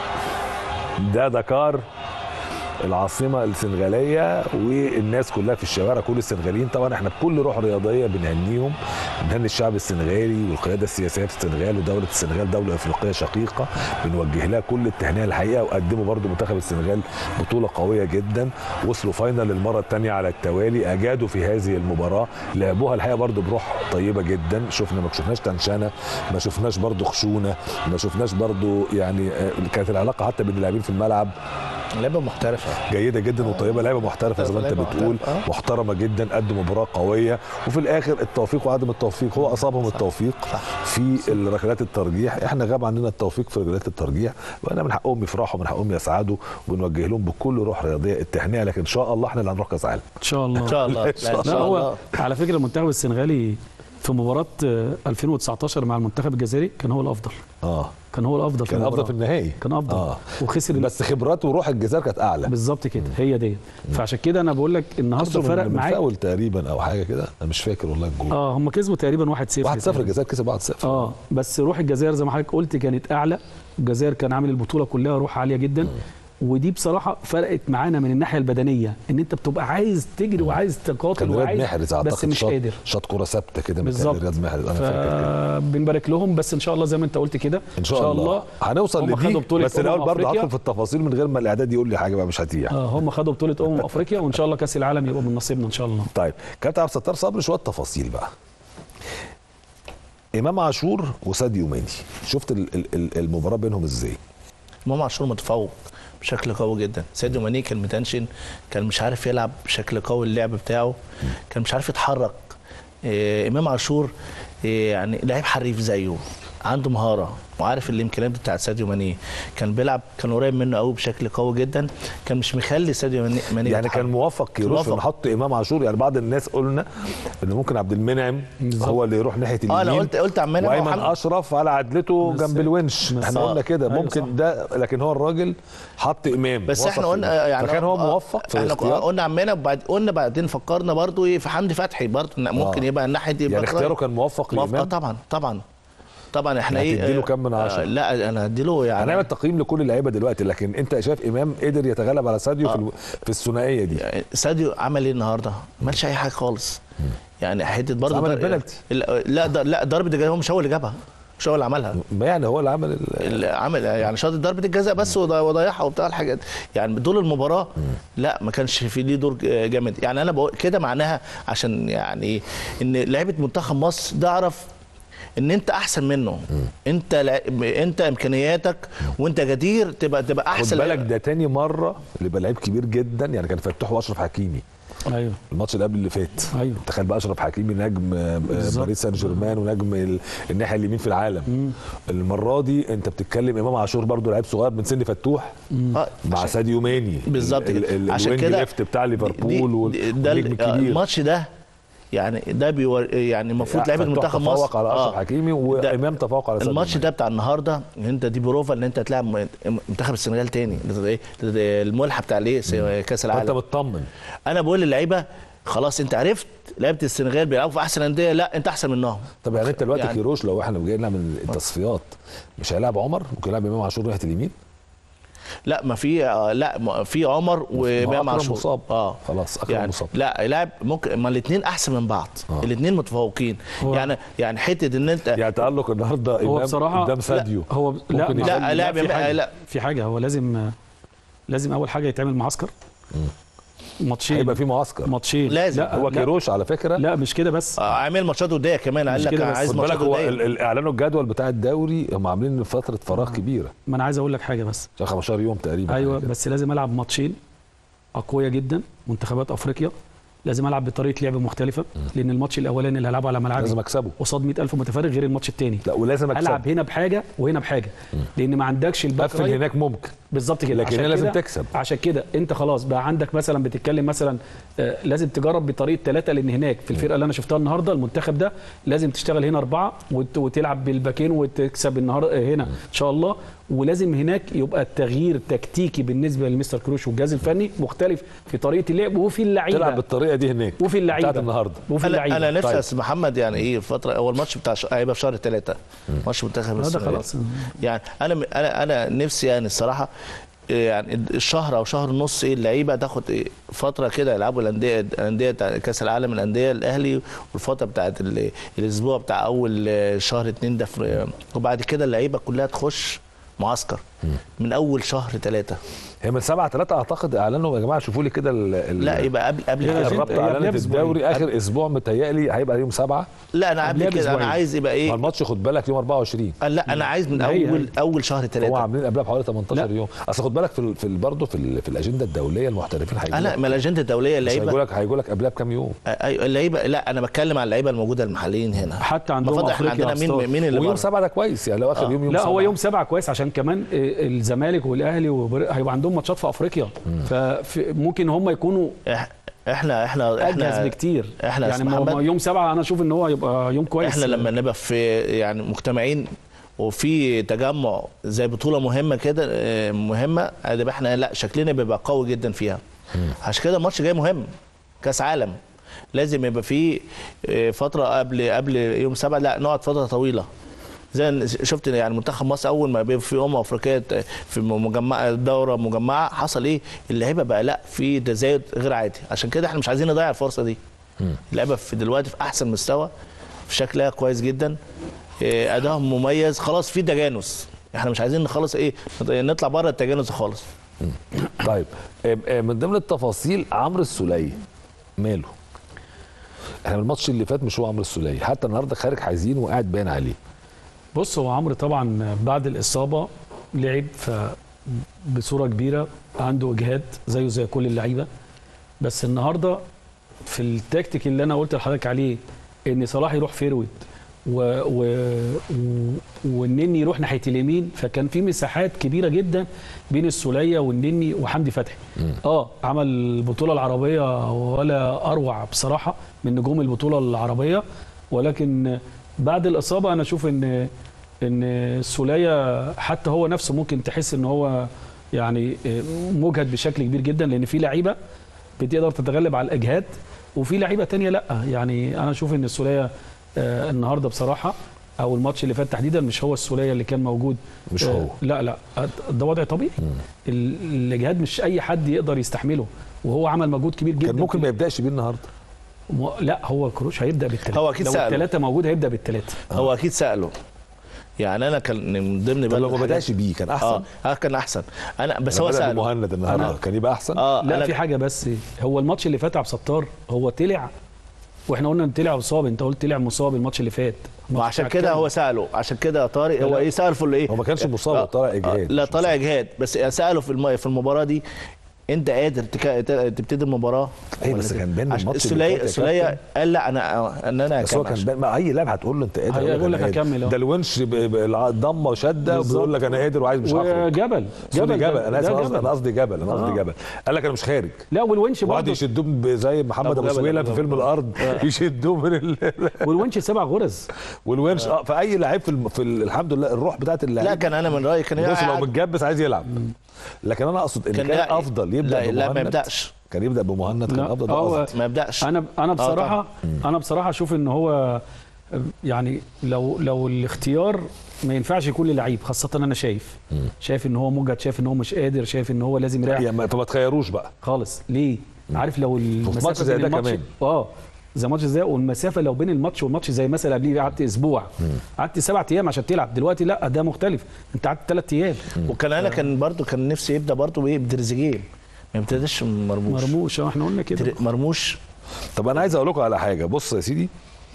ده دكار العاصمة السنغالية والناس كلها في الشوارع كل السنغاليين طبعا احنا بكل روح رياضية بنهنيهم بنهني الشعب السنغالي والقيادة السياسية في السنغال ودولة السنغال دولة افريقية شقيقة بنوجه لها كل التهنئة الحقيقة وقدموا برضو منتخب السنغال بطولة قوية جدا وصلوا فاينل للمرة الثانية على التوالي اجادوا في هذه المباراة لعبوها الحقيقة برضو بروح طيبة جدا شفنا ما شفناش تنشنة ما شفناش برضو خشونة ما شفناش برضو يعني آه، كانت العلاقة حتى بين اللاعبين في الملعب لعبه محترفه جيده جدا وطيبه لعيبه محترفه زي ما انت لعيبة بتقول محترفة، آه. محترمه جدا قدموا مباراه قويه وفي الاخر التوفيق وعدم التوفيق هو اصابهم التوفيق في ركلات الترجيح احنا غاب عننا التوفيق في ركلات الترجيح وانا من حقهم يفرحوا من حقهم يسعدوا وبنوجه لهم بكل روح رياضيه التهنئه لكن ان شاء الله احنا اللي هنروح كاس عالم ان شاء الله ان شاء الله إن شاء لا، ان لا شاء هو الله على فكره المنتخب السنغالي في مباراه آه، 2019 مع المنتخب الجزائري كان هو الافضل اه كان هو الافضل في كان افضل المباراة. في النهائي كان افضل اه وخسر ال- بس خبراته وروح الجزائر كانت اعلى بالظبط كده هي دي فعشان كده انا بقول لك النهارده خسروا فرق من من معاك فاول تقريبا او حاجه كده انا مش فاكر والله الجول اه هم كسبوا تقريبا 1-0 1-0 الجزائر كسب 1-0 اه بس روح الجزائر زي ما حضرتك قلت كانت اعلى الجزائر كان عامل البطوله كلها روح عاليه جدا ودي بصراحه فرقت معانا من الناحيه البدنيه ان انت بتبقى عايز تجري وعايز تقاتل كان رياض وعايز محرز اعتقد بس مش شاط- قادر شاط كره ثابته كده بالظبط. بالظبط رياض محرز انا فاكر كده فبنبارك لهم بس ان شاء الله زي ما انت قلت كده ان شاء, الله. هنوصل هم لدي خدوا بطولة بس الاول أمم برضه أفريقيا. هدخل في التفاصيل من غير ما الاعداد يقول لي حاجه بقى مش هتيح آه هم خدوا بطوله امم افريقيا وان شاء الله كاس العالم يبقى من نصيبنا ان شاء الله طيب كابتن عبد الستار صبري شويه تفاصيل بقى امام عاشور وساديو ماني شفت ال- ال- ال- المباراه بينهم ازاي امام عاشور متفوق بشكل قوي جدا ساديو ماني كان متنشن كان مش عارف يلعب بشكل قوي اللعب بتاعه كان مش عارف يتحرك إيه امام عاشور إيه يعني لعيب حريف زيه عنده مهاره وعارف الامكانيات بتاعت ساديو ماني كان بيلعب كان قريب منه قوي بشكل قوي جدا كان مش مخلي ساديو ماني, ماني يعني يتحرك. كان موفق كيروش في موفق. انه حط امام عاشور يعني بعض الناس قلنا ان ممكن عبد المنعم بالظبط. هو اللي يروح ناحيه اليمين اه انا قلت قلت عمال وايمن اشرف على عدلته بس- جنب الونش بس- احنا آه. قلنا كده أيوة ممكن صح. ده لكن هو الراجل حط امام بس وسط احنا قلنا اليمين. يعني فكان هو آه، موفق في احنا الاختيار قلنا عمنا وبعد قلنا بعدين فكرنا برضو ايه في حمدي فتحي برضو إن ممكن آه. يبقى الناحيه دي يبقى يعني اختياره كان موفق موافقة لامام طبعا طبعا طبعا احنا يعني ايه هتديله آه، كام من عشرة؟ آه، لا انا هديله يعني هنعمل تقييم لكل اللعيبه دلوقتي لكن انت شايف امام قدر يتغلب على ساديو في, الو... في الثنائيه دي يعني ساديو عمل ايه النهارده؟ ما عملش اي حاجه خالص يعني حته برضه عمل در- البنالتي. لا لا در- لا ضربه الجزاء هو مش هو اللي جابها مش هو اللي عملها ما يعني هو اللي عمل ال... اللي عمل يعني شاط ضربه الجزاء بس وض- وضيعها وبتاع الحاجات يعني دول المباراه لا ما كانش في ليه دور جامد يعني انا بقول كده معناها عشان يعني ان لعيبه منتخب مصر ده اعرف ان انت احسن منه انت لع- انت امكانياتك وانت جدير تبقى تبقى خد احسن بالك ده تاني مره اللي يبقى لعيب كبير جدا يعني كان فتوح واشرف حكيمي ايوه الماتش اللي قبل اللي فات أيوة. تخيل بقى اشرف حكيمي نجم آه، بالظبط. باريس سان جيرمان ونجم ال- الناحيه اليمين في العالم المره دي انت بتتكلم امام عاشور برضو لعيب صغير من سن فتوح آه، مع عشان- ساديو ماني بالظبط ال- كده ال- عشان الوينج كده ليفت بتاع دي- ليفربول دي- وال- ده والنجم ال- آه، الكبير الماتش ده يعني ده بيور يعني المفروض لعيبه فتوح منتخب مصر تفوق على اشرف آه. حكيمي ده- وامام تفوق على ساديو الماتش ماني. ده بتاع النهارده ان انت دي بروفا ان انت تلعب م- منتخب السنغال تاني ده ايه ده- ده الملحق بتاع الايه س- كاس فانت العالم مطمن انا بقول للعيبه خلاص انت عرفت لعيبه السنغال بيلعبوا في احسن انديه لا انت احسن منهم طب يعني انت دلوقتي يعني- كيروش لو احنا جايين نعمل التصفيات مش هيلعب عمر ممكن يلعب امام عاشور ناحيه اليمين لا ما في آه، لا ما في عمر وامام أكرم عاشور مصاب. اه خلاص، أكرم يعني مصاب. لا لاعب ممكن ما الاثنين احسن من بعض آه. الاثنين متفوقين هو- يعني يعني حته ان انت يعني تألق النهارده هو امام بصراحة- قدام ساديو هو لا ممكن ما- لا، لاعب في يم- حاجة لا. في حاجه هو لازم لازم اول حاجه يتعمل معسكر ماتشين هيبقى في معسكر ماتشين لازم. لا هو لا, كيروش على فكره لا مش كده بس آه، عامل ماتشات وديه كمان قال مش لك كده أنا بس. عايز خد ماتشات بالك هو وديه ال- ال- اعلنوا الجدول بتاع الدوري هم عاملين فتره فراغ كبيره ما انا عايز اقول لك حاجه بس عشان 15 يوم تقريبا ايوه حاجة كده. بس لازم العب ماتشين اقوياء جدا منتخبات افريقيا لازم العب بطريقه لعب مختلفه لان الماتش الاولاني اللي هلعبه على لازم ملعبي اكسبه قصاد 100000 متفرج غير الماتش الثاني لا ولازم اكسبه العب هنا بحاجه وهنا بحاجه لان ما عندكش الباك قفل رايت هناك ممكن بالظبط كده لكن عشان هنا لازم كده- تكسب. عشان كده انت خلاص بقى عندك مثلا بتتكلم مثلا آه، لازم تجرب بطريقه ثلاثه لان هناك في الفرقه اللي انا شفتها النهارده المنتخب ده لازم تشتغل هنا اربعه وت- وتلعب بالباكين وتكسب النهار آه، هنا ان شاء الله ولازم هناك يبقى التغيير تكتيكي بالنسبه لمستر كروش والجهاز الفني مختلف في طريقه اللعب وفي اللعيبه تلعب بالطريقه دي هناك وفي اللعيبه بتاعت النهارده وفي انا اللعيبه انا نفسي طيب. يا استاذ محمد يعني ايه فتره هو الماتش بتاع ش... هيبقى في شهر ثلاثة ماتش منتخب آه، ده السنغال. خلاص. يعني انا انا انا نفسي يعني الصراحه إيه يعني الشهر او شهر ونص ايه اللعيبه تاخد إيه فتره كده يلعبوا الانديه الانديه بتاع كاس العالم الانديه الاهلي والفتره بتاعت ال- الاسبوع بتاع اول آه، شهر اتنين ده في وبعد كده اللعيبه كلها تخش معسكر من اول شهر ثلاثة هي من 7 3 اعتقد اعلنوا يا جماعه شوفوا لي كده ال- ال- لا يبقى قبل قبل هي كده. الأجندة- الرابطه هي اعلنت قبلها بأسبوعين. الدوري اخر اسبوع متهيألي هيبقى يوم 7 لا انا قبل قبلها كده انا بأسبوعين. عايز يبقى ما ايه الماتش خد بالك يوم 24 لا انا عايز من هي- اول هي. اول شهر هو ثلاثة عاملين قبلها بحوالي 18 لا. يوم اصل خد بالك في ال- في ال- برضه في ال- في الاجنده الدوليه المحترفين هيجوا آه لا لك- ما الاجنده الدوليه مش هيجوا اللعيبه لك هيجوا لك قبلها بكام يوم ايوه اللعيبه لا انا بتكلم على اللعيبه الموجوده المحليين هنا حتى عندهم المفروض احنا افريقيا عندنا أبطال. مين مين اللي ويوم بره 7 ده كويس يعني لو اخر آه. يوم يوم لا هو سبعة. يوم سبعة كويس عشان كمان آه، الزمالك والاهلي وبر- هيبقى عندهم ماتشات في افريقيا فممكن هم يكونوا إح- احنا احنا اجهز احنا بكتير إحنا يعني يا ما- محمد- ما يوم سبعة انا اشوف ان هو يبقى يوم كويس احنا لما نبقى في يعني مجتمعين وفي تجمع زي بطوله مهمه كده آه، مهمه هيبقى احنا لا شكلنا بيبقى قوي جدا فيها عشان كده الماتش جاي مهم كاس عالم لازم يبقى في آه، فتره قبل قبل يوم سبعة لا نقعد فتره طويله زي ما شفت يعني منتخب مصر اول ما بيبقى في امم افريقيه في مجمع دوره مجمعه حصل ايه اللعيبه بقى لا في تزايد غير عادي عشان كده احنا مش عايزين نضيع الفرصه دي اللعيبه في دلوقتي في احسن مستوى في شكلها كويس جدا إيه، ادائهم مميز خلاص في تجانس احنا مش عايزين نخلص ايه نطلع بره التجانس خالص طيب آه، آه، من ضمن التفاصيل عمرو السوليه ماله احنا من الماتش اللي فات مش هو عمرو السوليه حتى النهارده خارج حزين وقاعد باين عليه بص هو عمرو طبعا بعد الاصابه لعب ف بصوره كبيره عنده اجهاد زيه زي كل اللعيبه بس النهارده في التكتيك اللي انا قلت لحضرتك عليه ان صلاح يروح فيرويد و... و... و... والنني يروح ناحيه اليمين فكان في مساحات كبيره جدا بين السوليه والنني وحمدي فتحي اه عمل البطوله العربيه ولا اروع بصراحه من نجوم البطوله العربيه ولكن بعد الاصابه انا اشوف ان ان السوليه حتى هو نفسه ممكن تحس ان هو يعني مجهد بشكل كبير جدا لان في لعيبه بتقدر تتغلب على الاجهاد وفي لعيبه تانية لا يعني انا اشوف ان السوليه آه، النهارده بصراحه او الماتش اللي فات تحديدا مش هو السوليه اللي كان موجود مش آه، هو. لا لا ده وضع طبيعي ال- الاجهاد مش اي حد يقدر يستحمله وهو عمل مجهود كبير جدا كان ممكن في- ما يبداش بيه النهارده م- لا هو كروش هيبدا بالثلاثه هو أكيد لو سأله. الثلاثه موجود هيبدا بالثلاثه هو اكيد ساله يعني انا كان من ضمن طب بقى لو ما الحاجات- بداش بيه كان احسن اه آه، كان احسن انا بس لما هو بدأ ساله بمهند النهارده أنا- كان يبقى احسن اه لا أنا في حاجه بس هو الماتش اللي فات عبد الستار هو طلع واحنا قلنا ان طلع مصاب انت قلت طلع مصاب الماتش اللي فات الماتش وعشان بتاع كده الكامل. هو ساله عشان كده يا طارق هو لا. ايه سال في اللي ايه هو ما كانش مصاب، آه، هو طالع إجهاد، آه، لا مش طالع اجهاد بس ساله في الم- في المباراه دي انت قادر تك- تبتدي المباراه ايه ولا بس تبتدي؟ كان بين عشان الماتش اللي السوليه فات يا السوليه كابتن. قال لا انا ان انا بس هو هكمل كان بين ما اي لاعب هتقول له انت قادر هيقول أقول لك أنا قادر. هكمل أهو. ده الونش ب- ب- الضمه وشده بالظبط. وبيقول لك انا قادر وعايز مش هخرج وجبل جبل ده- جبل انا ده اسف قصدي- جبل. انا قصدي جبل انا قصدي آه. جبل قال لك انا مش خارج لا والونش وقعد برضه يشدوه ب- زي محمد أبو ابو جبل، سويله أبو في فيلم جبل. الارض يشدوه من ال... والونش سبع غرز والونش اه فاي لعيب في, الم... في ال... الحمد لله الروح بتاعت اللعيب لا كان انا من رايي كان بص لو قاعد- متجبس عايز يلعب لكن انا اقصد ان كان, لا- افضل يبدا لا, لا ما بمهند. يبداش كان يبدا بمهند كان لا، افضل ده هو- قصدي. ما يبداش انا انا طبعاً. بصراحه انا بصراحه اشوف ان هو يعني لو لو الاختيار ما ينفعش يكون للعيب خاصه انا شايف شايف ان هو مجهد شايف ان هو مش قادر شايف ان هو لازم يريح يعني ما- فما تخيروش بقى خالص ليه عارف لو المسافه ماتش زي بين ده الماتش- كمان. اه زي ماتش زي ده والمسافه لو بين الماتش والماتش زي مثلا قبليه قعدت اسبوع قعدت سبع ايام عشان تلعب دلوقتي لا ده مختلف انت قعدت ثلاث ايام وكان انا كان برضو كان نفسي يبدا برضو بايه بدرزجيل ما يبتديش مرموش مرموش اه احنا قلنا كده در- مرموش طب انا عايز اقول لكم على حاجه بص يا سيدي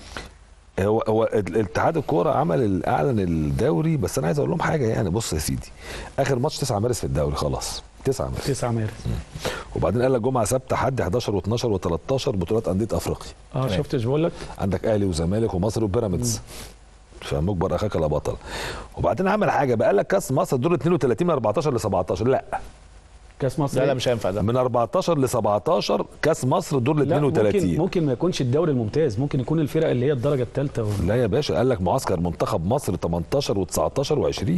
هو هو ال- اتحاد الكوره عمل ال- اعلن الدوري بس انا عايز اقول لهم حاجه يعني بص يا سيدي اخر ماتش 9 مارس في الدوري خلاص 9 مارس 9 مارس وبعدين قال لك جمعه سبت حد 11 و12 و13 بطولات انديه افريقيا اه شفتش بقول لك عندك اهلي وزمالك ومصر وبيراميدز فمجبر اخاك لا بطل وبعدين عمل حاجه بقى قال لك كاس مصر دور 32 من 14 ل 17 لا كاس مصر لا لا إيه؟ مش هينفع ده من 14 ل 17 كاس مصر دور ل لا ممكن 32 ممكن ما يكونش الدوري الممتاز ممكن يكون الفرق اللي هي الدرجه الثالثه لا يا باشا قال لك معسكر منتخب مصر 18 و19 و20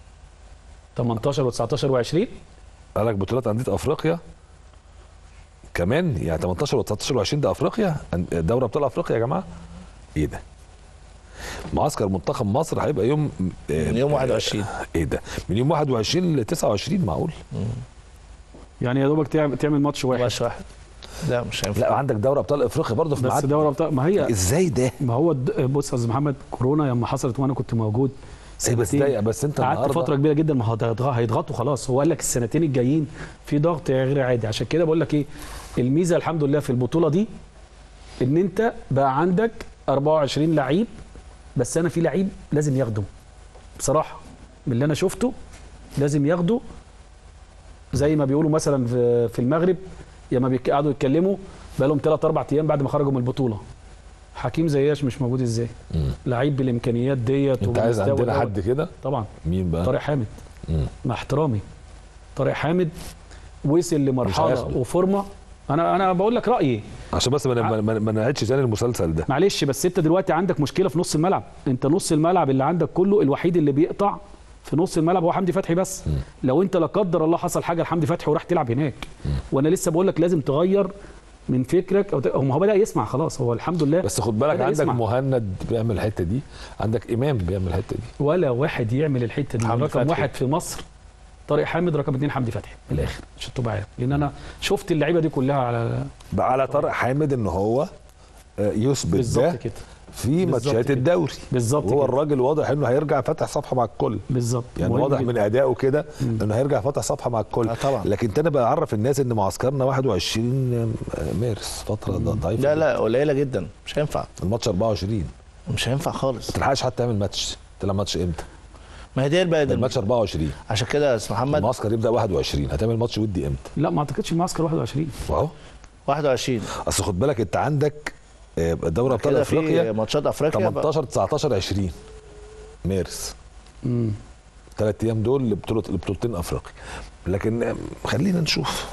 18 و19 و20 قال لك بطولات انديه افريقيا كمان يعني 18 و19 و20 ده افريقيا أن- دوري ابطال افريقيا يا جماعه ايه ده معسكر منتخب مصر هيبقى يوم من يوم 21 ايه ده من يوم 21 ل 29 معقول يعني يا دوبك تعمل تعمل ماتش واحد ماتش واحد لا مش هينفع لا عندك دوري ابطال افريقيا برضه في بس ميعاد دوري ابطال ما هي ازاي ده ما هو الد- بص يا استاذ محمد كورونا لما حصلت وانا كنت موجود إيه بس سنتين. ده بس انت قعدت النهارده فتره كبيره جدا ما هو ده هيضغ- هيضغطوا خلاص هو قال لك السنتين الجايين في ضغط غير عادي عشان كده بقول لك ايه الميزه الحمد لله في البطوله دي ان انت بقى عندك 24 لعيب بس انا في لعيب لازم ياخده بصراحه من اللي انا شفته لازم ياخده زي ما بيقولوا مثلا في في المغرب لما بيك- قعدوا يتكلموا بقى لهم 3 4 ايام بعد ما خرجوا من البطوله حكيم زياش مش موجود ازاي لعيب بالامكانيات ديت انت عايز وبالمستوى عندنا دوت. حد كده طبعا مين بقى طارق حامد مم. مع احترامي طارق حامد وصل مش لمرحله هياخده. وفورمه انا انا بقول لك رايي عشان بس ما ما- ما ما نعيدش تاني المسلسل ده معلش بس انت دلوقتي عندك مشكله في نص الملعب انت نص الملعب اللي عندك كله الوحيد اللي بيقطع في نص الملعب هو حمدي فتحي بس لو انت لا قدر الله حصل حاجه لحمدي فتحي وراح تلعب هناك وانا لسه بقول لك لازم تغير من فكرك او ت- هو ما هو بدا يسمع خلاص هو الحمد لله بس خد بالك بدأ عندك يسمع. مهند بيعمل الحته دي عندك امام بيعمل الحته دي ولا واحد يعمل الحته دي حمدي رقم فتحي. واحد في مصر طارق حامد رقم اثنين حمدي فتحي من الاخر عشان تبقى عارف لان انا شفت اللعيبه دي كلها على بقى على طارق حامد ان هو آه، يثبت بالظبط ده كده في بالظبط ماتشات كده. الدوري بالظبط وهو كده. الراجل واضح انه هيرجع فتح صفحه مع الكل بالظبط يعني مهم واضح جدا. من ادائه كده انه هيرجع فتح صفحه مع الكل آه طبعا. لكن تاني بعرف الناس ان معسكرنا 21 مارس فتره ضعيفه لا لا قليله جدا مش هينفع الماتش 24 مش هينفع خالص ما تلحقش حتى تعمل ماتش تلعب ماتش امتى؟ ما هي دي بقى ده الماتش 24 عشان كده يا استاذ محمد المعسكر يبدا 21 هتعمل ماتش ودي امتى؟ لا ما اعتقدش المعسكر 21 واهو 21 اصل خد بالك انت عندك آه، دوري ابطال كده في افريقيا ماتشات افريقيا بقى. 18 19 20 مارس امم ثلاث ايام دول لبطوله لبطولتين افريقيا لكن آه، خلينا نشوف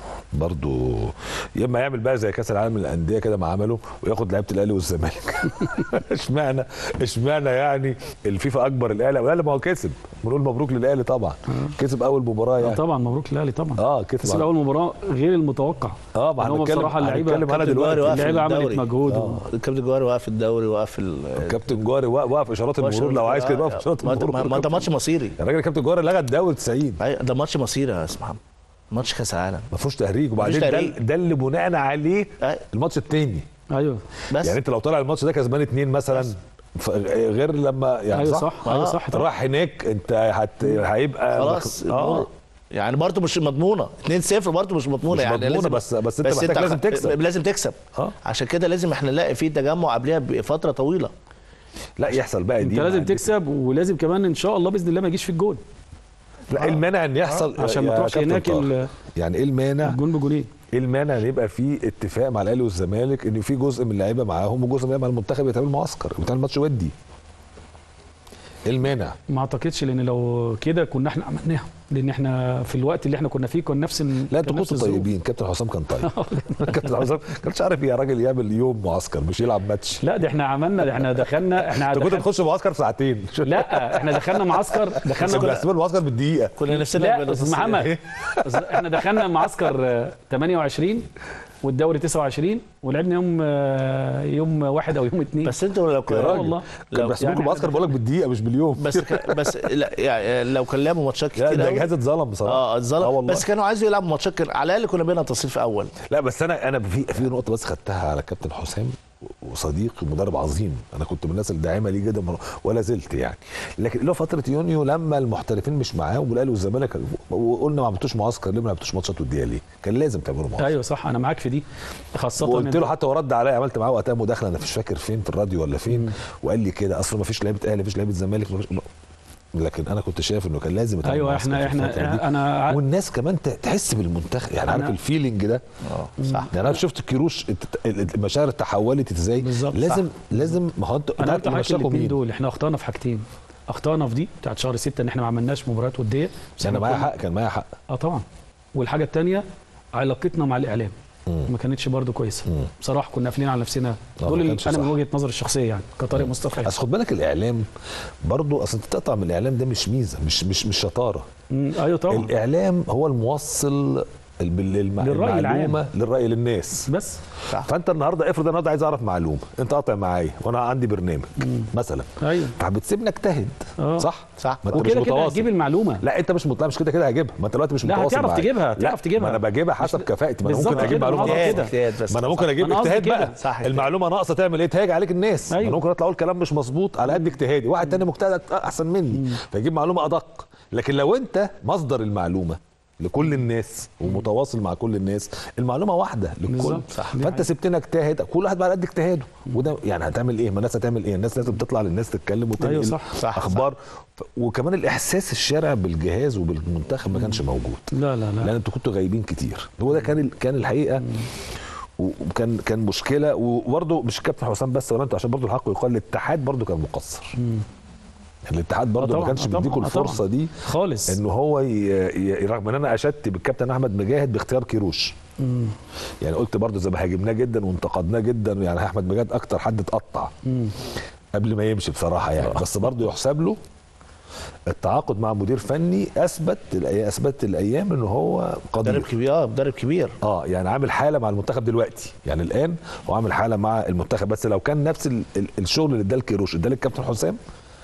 برضو يا اما يعمل بقى زي كاس العالم للانديه كده ما عمله وياخد لعيبه الاهلي والزمالك اشمعنى اشمعنى يعني الفيفا اكبر الاهلي والاهلي ما هو كسب بنقول مبروك للاهلي طبعا كسب اول مباراه آه يعني طبعا مبروك للاهلي طبعا اه كسب كسب اول مباراه غير المتوقع اه ما إن هم هنتكلم بصراحه اللعيبه هنتكلم انا كابتن دلوقتي جوهري واقف اللعيبه عملت الدوري. مجهود آه. الكابتن جوهري واقف الدوري واقف ال- كابتن جوهري وا- واقف اشارات المرور لو عايز كده واقف اشارات ما انت- المرور ما انت ماتش مصيري يا راجل كابتن جوهري لغى الدوري 90 أيوة، ده ماتش مصيري يا استاذ محمد ماتش كاس العالم ما فيهوش تهريج وبعدين ده, تهريج. ده اللي بناء عليه أيوة. الماتش التاني ايوه بس يعني انت لو طلع الماتش ده كسبان اتنين مثلا ف- غير لما يعني ايوه صح, صح آه. ايوه صح طبعا. راح هناك انت هت... هيبقى خلاص اه يعني برضه مش مضمونه 2-0 برضه مش مضمونه مش يعني مضمونة، لازم بس- بس انت محتاج لازم تكسب. لازم تكسب اه عشان كده لازم احنا نلاقي في تجمع قبلها بفتره طويله لا يحصل بقى دي انت لازم مع دي. تكسب ولازم كمان ان شاء الله باذن الله ما يجيش في الجون لا ايه المانع ان يحصل عشان ما يا تروحش كابتن هناك طارق؟ ال- يعني ايه المانع الجون بجونين ايه المانع ان يبقى في اتفاق مع الاهلي والزمالك ان في جزء من اللعيبه معاهم وجزء من اللعيبه مع المنتخب يتعمل معسكر ويتعمل ماتش ودي ايه المانع ما اعتقدش لان لو كده كنا احنا عملناها لان احنا في الوقت اللي احنا كنا فيه كنا نفس ال- لا كان انتوا نفس كنتوا الظروف. طيبين كابتن حسام كان طيب كابتن حسام ما كانش عارف يا راجل يعمل يوم معسكر مش يلعب ماتش لا ده احنا عملنا ده احنا دخلنا احنا انت كنت دخلنا تخش معسكر في ساعتين لا احنا دخلنا معسكر بس دخلنا بنحسب المعسكر بالدقيقه كنا نفسنا لا نعمل استاذ نص- محمد أستاذ- احنا دخلنا معسكر آه، 28 والدوري 29 ولعبنا يوم آه، يوم واحد او يوم اثنين بس انتوا لو يا كان راجل والله. كان لو- بيحسبوا لكم يعني المعسكر بقول لك بالدقيقه مش باليوم بس ك... بس لا يعني لو كان لعبوا ماتشات لا كتير ده أوي، جهاز اتظلم بصراحه اه اه اتظلم والله. بس كانوا عايزوا يلعبوا ماتشات كان على الاقل كنا بينا تصنيف اول لا بس انا انا في في نقطه بس خدتها على كابتن حسام وصديقي مدرب عظيم انا كنت من الناس الداعمه ليه جدا ولا زلت يعني لكن اللي هو فتره يونيو لما المحترفين مش معاهم والاهلي والزمالك وقلنا ما عملتوش معسكر ليه ما عملتوش ماتشات وديه ليه؟ كان لازم تعملوا معسكر ايوه صح انا معاك في دي خاصه وقلت إن- له حتى ورد عليا عملت معاه وقتها مداخله انا مش فاكر فين في الراديو ولا فين وقال لي كده اصل ما فيش لعيبه اهلي ما فيش لعيبه زمالك مفيش لكن انا كنت شايف انه كان لازم يتعمل ايوه معسكر احنا في الفترة دي. احنا انا ع- والناس كمان ت- تحس بالمنتخب يعني عارف أنا- الفيلينج ده اه صح يعني انا شفت كيروش الت- ال- المشاعر تحولت ازاي بالظبط، لازم لازم ما هو انتوا انا انتوا قلت عارف حاجه مشاكم الاثنين مين دول احنا اخطانا في حاجتين اخطانا في دي بتاعت شهر 6 ان احنا ما عملناش مباريات وديه بس انا إحنا معايا كنا- حق كان معايا حق اه طبعا والحاجه الثانيه علاقتنا مع الاعلام مم. ما كانتش برضو كويسه مم. بصراحه كنا قافلين على نفسنا آه، دول ما اللي كانش انا من صح. وجهه نظري الشخصيه يعني كطارق مصطفى يعني. بس خد بالك الاعلام برضو اصل انت تقطع من الاعلام ده مش ميزه مش مش مش شطاره مم، ايوه طبعا الاعلام هو الموصل ال- بال- الم- للرأي المعلومه للراي للناس بس صح فانت النهارده افرض انا النهارده عايز اعرف معلومه انت قاطع معايا وانا عندي برنامج مثلا ايوه فبتسيبني اجتهد آه. صح صح. ما انت مش وكده كده متواصل هتجيب المعلومه لا انت مش مطلع مش كده كده هجيبها ما انت دلوقتي مش لا، متواصل هتعرف معايا. تجيبها، لا، هتعرف تجيبها. ما انا بجيبها حسب مش- كفاءتي ما انا بالظبط ممكن اجيب كده، معلومه أنا قصدي ناقصه كده. اجتهاد بس ما انا ممكن اجيب أنا قصدي اجتهاد كده. بقى صح كده. المعلومه ناقصه تعمل ايه تهاج عليك الناس أيوة. انا ممكن اطلع اقول كلام مش مظبوط على قد اجتهادي واحد تاني مجتهد احسن مني فيجيب معلومه ادق لكن لو انت مصدر المعلومه لكل الناس ومتواصل مع كل الناس المعلومه واحده للكل بالظبط، صح. دي فانت حقيقة. سبتنا اجتهد كل واحد بقى على قد اجتهاده وده يعني هتعمل ايه ما الناس هتعمل ايه الناس لازم تطلع للناس تتكلم وتنقل أيوة، صح، صح، اخبار ف- وكمان الاحساس الشارع بالجهاز وبالمنتخب ما كانش موجود لا لا لا لان انتوا كنتوا غايبين كتير هو ده كان ال- كان الحقيقه وكان كان مشكله وبرده مش كابتن حسام بس ولا انتوا عشان برده الحق يقال الاتحاد برده كان مقصر الاتحاد برده ما طبعاً، كانش آه طبعاً، بيديكوا آه طبعاً. الفرصه دي خالص ان هو ي... ي... رغم ان انا اشدت بالكابتن احمد مجاهد باختيار كيروش يعني قلت برضه زي ما هاجمناه جدا وانتقدناه جدا يعني احمد مجاد اكتر حد اتقطع قبل ما يمشي بصراحه يعني بس برضه يحسب له التعاقد مع مدير فني اثبت الأي- اثبت الايام ان هو مدرب قدير كبير اه مدرب كبير اه يعني عامل حاله مع المنتخب دلوقتي يعني الان هو عامل حاله مع المنتخب بس لو كان نفس ال- ال- الشغل اللي اداه الكيروش اداه الكابتن حسام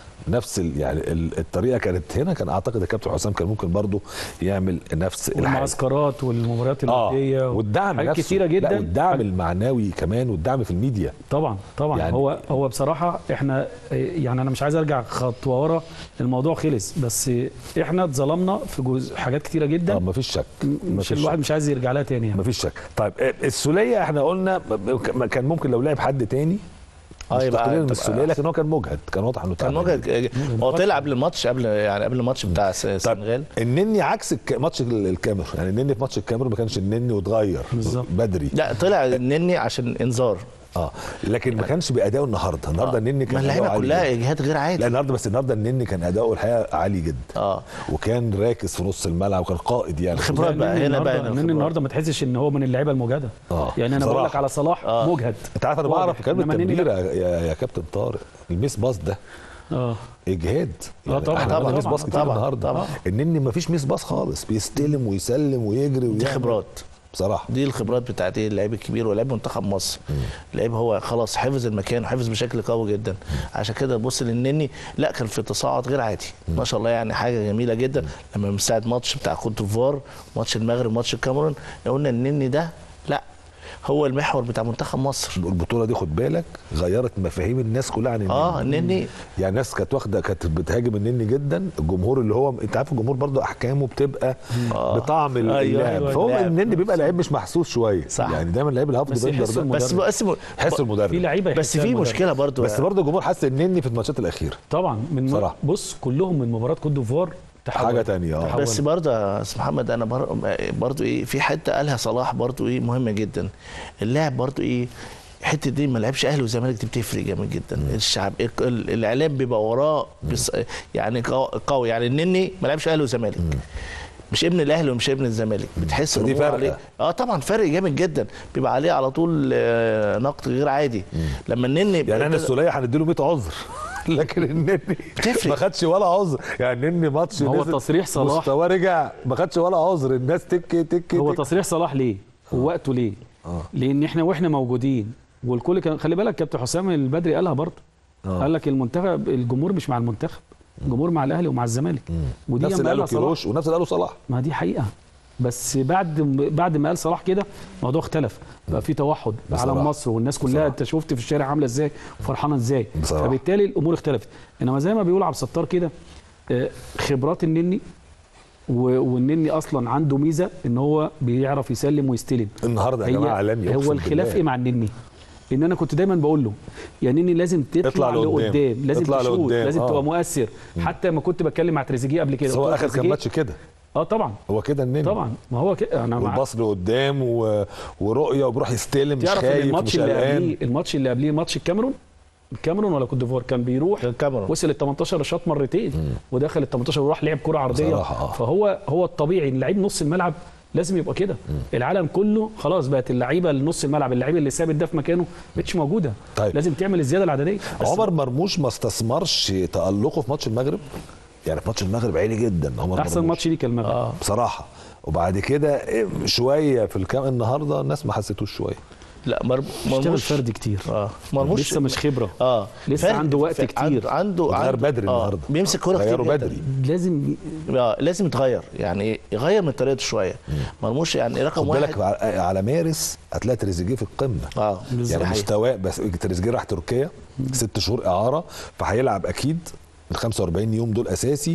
نفس ال يعني ال- الطريقه كانت هنا كان اعتقد الكابتن حسام كان ممكن برضه يعمل نفس الحاجه والمعسكرات والمباريات اه الوديه والدعم حاجات نفسه كتيره جدا لا والدعم المعنوي كمان والدعم في الميديا طبعا طبعا يعني- يعني هو هو بصراحه احنا يعني انا مش عايز ارجع خطوه ورا الموضوع خلص بس احنا اتظلمنا في جزء حاجات كتيره جدا اه مفيش شك مش مفيش الواحد شك. مش عايز يرجع لها تاني يعني مفيش شك طيب آه، السوليه احنا قلنا ب- ب- كان ممكن لو لعب حد تاني اه مش يبقى- تقليلا من تبقى السوليه لكن هو كان مجهد كان واضح انه كان تعبان. مجهد هو طلع قبل الماتش قبل يعني قبل الماتش بتاع الس- السنغال النني عكس الك... ماتش ال- الكاميرون يعني النني في ماتش الكاميرون ما كانش النني واتغير بالظبط. بدري لا طلع النني عشان انذار اه لكن ما كانش باداؤه النهارده النهارده النني كان ما اللعيبه أداؤه عالي كلها جداً. اجهاد غير لا عادي النهارده بس النهارده النني كان اداؤه الحقيقه عالي جدا اه وكان راكز في نص الملعب وكان قائد يعني الخبرات بقى النني هنا بقى النهارده النني النهارده ما تحسش ان هو من اللعيبه المجهده آه، يعني انا بصراحة. بقول لك على صلاح آه. مجهد انت عارف انا واضح. بعرف كلمه إنما النني التمريره لا. يا, يا كابتن طارق الميس باص ده اه اجهاد آه، طبعاً، احنا طبعاً، عملنا ميس طبعاً، باص كتير طبعاً، النهارده طبعاً. النني ما فيش ميس باص خالص بيستلم ويسلم ويجري دي ويعمل. خبرات بصراحه دي الخبرات بتاعت ايه اللعيب الكبير ولاعيب منتخب مصر اللعيب هو خلاص حفظ المكان وحفظ بشكل قوي جدا عشان كده تبص للنني لا كان في تصاعد غير عادي ما شاء الله يعني حاجه جميله جدا لما من ساعه ماتش بتاع كوت ديفوار ماتش المغرب ماتش الكاميرون قلنا النني ده لا هو المحور بتاع منتخب مصر البطوله دي خد بالك غيرت مفاهيم الناس كلها عن النني اه النني يعني الناس كانت واخده كانت بتهاجم النني جدا الجمهور اللي هو انت عارف الجمهور برضو احكامه بتبقى آه. بطعم ال- أيوة، اللعب أيوة، فهو اللعب. النني بيبقى لعيب مش محسوس شويه صح. يعني دايما اللعيب الهاف بس ديفندر يحس ده المدرب. بس بس حس المدرب في لعيبه بس يحسها في المدرب. مشكله برضو بس برضه الجمهور حس النني في الماتشات الاخيره طبعا من صراحة. بص كلهم من مباراه كوت ديفوار تحول حاجة تانية، آه. تحول. بس برضه يا استاذ محمد انا بر- برضه ايه في حته قالها صلاح برضه ايه مهمه جدا اللاعب برضه ايه الحته دي ما لعبش اهلي وزمالك دي بتفرق جامد جدا الشعب ال- الاعلام بيبقى وراه بس يعني قو- قوي يعني النني ما لعبش اهلي وزمالك مش ابن الاهلي ومش ابن الزمالك بتحس فدي الأمور فرقة. عليه اه طبعا فرق جامد جدا بيبقى عليه على طول آه، نقد غير عادي لما النني يعني احنا ابتدى- السوليه هنديله 100 عذر لكن النني بتفرق. ما خدش ولا عذر يعني النني ماتش ما هو نزل تصريح صلاح. مستواه رجع ما خدش ولا عذر الناس تك تك هو تك. تصريح صلاح ليه ووقته ليه آه. لان احنا واحنا موجودين والكل كان خلي بالك كابتن حسام البدري قالها برضه آه. قال لك المنتخب الجمهور مش مع المنتخب الجمهور مع الاهلي ومع الزمالك ودي نفس لما اللي قاله قالها صلاح كيروش ونفس اللي قاله صلاح ما دي حقيقه بس بعد بعد ما قال صلاح كده الموضوع اختلف بقى في توحد على بصراحة. مصر والناس كلها بصراحة. انت شفت في الشارع عامله ازاي وفرحانه ازاي بصراحة. فبالتالي الامور اختلفت انما زي ما بيقول عبد الستار كده آه، خبرات النني و- والنني اصلا عنده ميزه ان هو بيعرف يسلم ويستلم النهارده يا جماعه عالمي هو أقسم الخلاف بالله. ايه مع النني ان انا كنت دايما بقول له يا نني لازم تطلع اطلع لقدام. لقدام لازم اطلع تشوط لقدام، لازم آه. تبقى مؤثر حتى ما كنت بتكلم مع تريزيجيه قبل كده بس هو قلت له اخر كان تريزيجيه- ماتش كده اه طبعا هو كده النني طبعا ما هو كده انا مع والباص لقدام و... ورؤيه وبيروح يستلم مش تعرف ان خايف الماتش ومش اللي قلقان قبليه الماتش اللي قبليه ماتش الكاميرون الكاميرون ولا كوت ديفوار كان بيروح الكاميرون. وصل ال 18 شاط مرتين ودخل ال 18 وراح لعب كره عرضيه بصراحة، آه. فهو هو الطبيعي ان لعيب نص الملعب لازم يبقى كده العالم كله خلاص بقت اللعيبه اللي نص الملعب اللعيب اللي ثابت ده في مكانه مش موجوده طيب. لازم تعمل الزياده العدديه بس عمر مرموش ما استثمرش تألقه في ماتش المغرب يعني في ماتش المغرب عالي جدا عمر احسن مرموش. ماتش ليه كان المغرب اه بصراحه وبعد كده إيه، شويه في الكام النهارده الناس ما حسيتوش شويه لا مر- اشتغل مرموش فردي كتير اه مرموش لسه مش خبره اه لسه فرق- عنده وقت فرق- كتير. عنده عنده اتغير عنده- بدري آه، النهارده بيمسك كوره كتير غيره جداً. بدري لازم آه لازم يتغير يعني يغير من طريقته شويه مرموش يعني رقم خد واحد بالك على- على مارس هتلاقي تريزيجيه في القمه اه يعني حقيقي. مستواه بس تريزيجيه راح تركيا ست شهور اعاره فهيلعب اكيد ال 45 يوم دول اساسي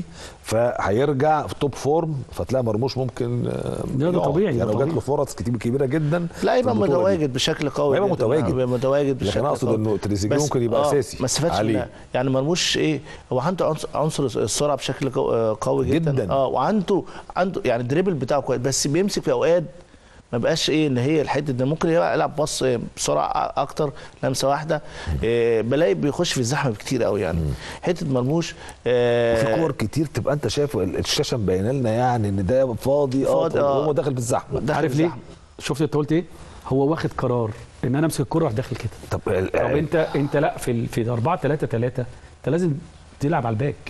فهيرجع في توب فورم فتلاقي مرموش ممكن آه، ده يقعد. طبيعي، ده يعني لو جات طبيعي. له فرص كتير كبيره جدا لا في يبقى البطولة دي. متواجد بشكل قوي يبقى جداً. متواجد. آه، يبقى متواجد لكن بشكل أقصد قوي. إنه تريزيجيه بس- ممكن يبقى آه، أساسي ما استفادش عليه. منها. يعني مرموش ايه هو عنده عنصر- عنصر السرعه بشكل قو- آه، قوي جدا, جداً. اه وعنده عنده يعني الدريبل بتاعه كويس بس بيمسك في اوقات ما بقاش ايه ان هي الحته ده ممكن يلعب يلعب باص آه، بسرعه اكتر لمسه واحده آه بلاقي بيخش في الزحمه كتير قوي يعني حته مرموش آه في كور كتير تبقى انت شايف الشاشه مبينه لنا يعني ان ده فاضي اه فاضي، آه. وهو داخل في الزحمه داخل عارف في ليه؟ الزحمة. شفت انت قلت ايه هو واخد قرار ان انا امسك الكره واروح داخل كده طب طب انت انت لا في ال- في 4 3 3 انت لازم تلعب على الباك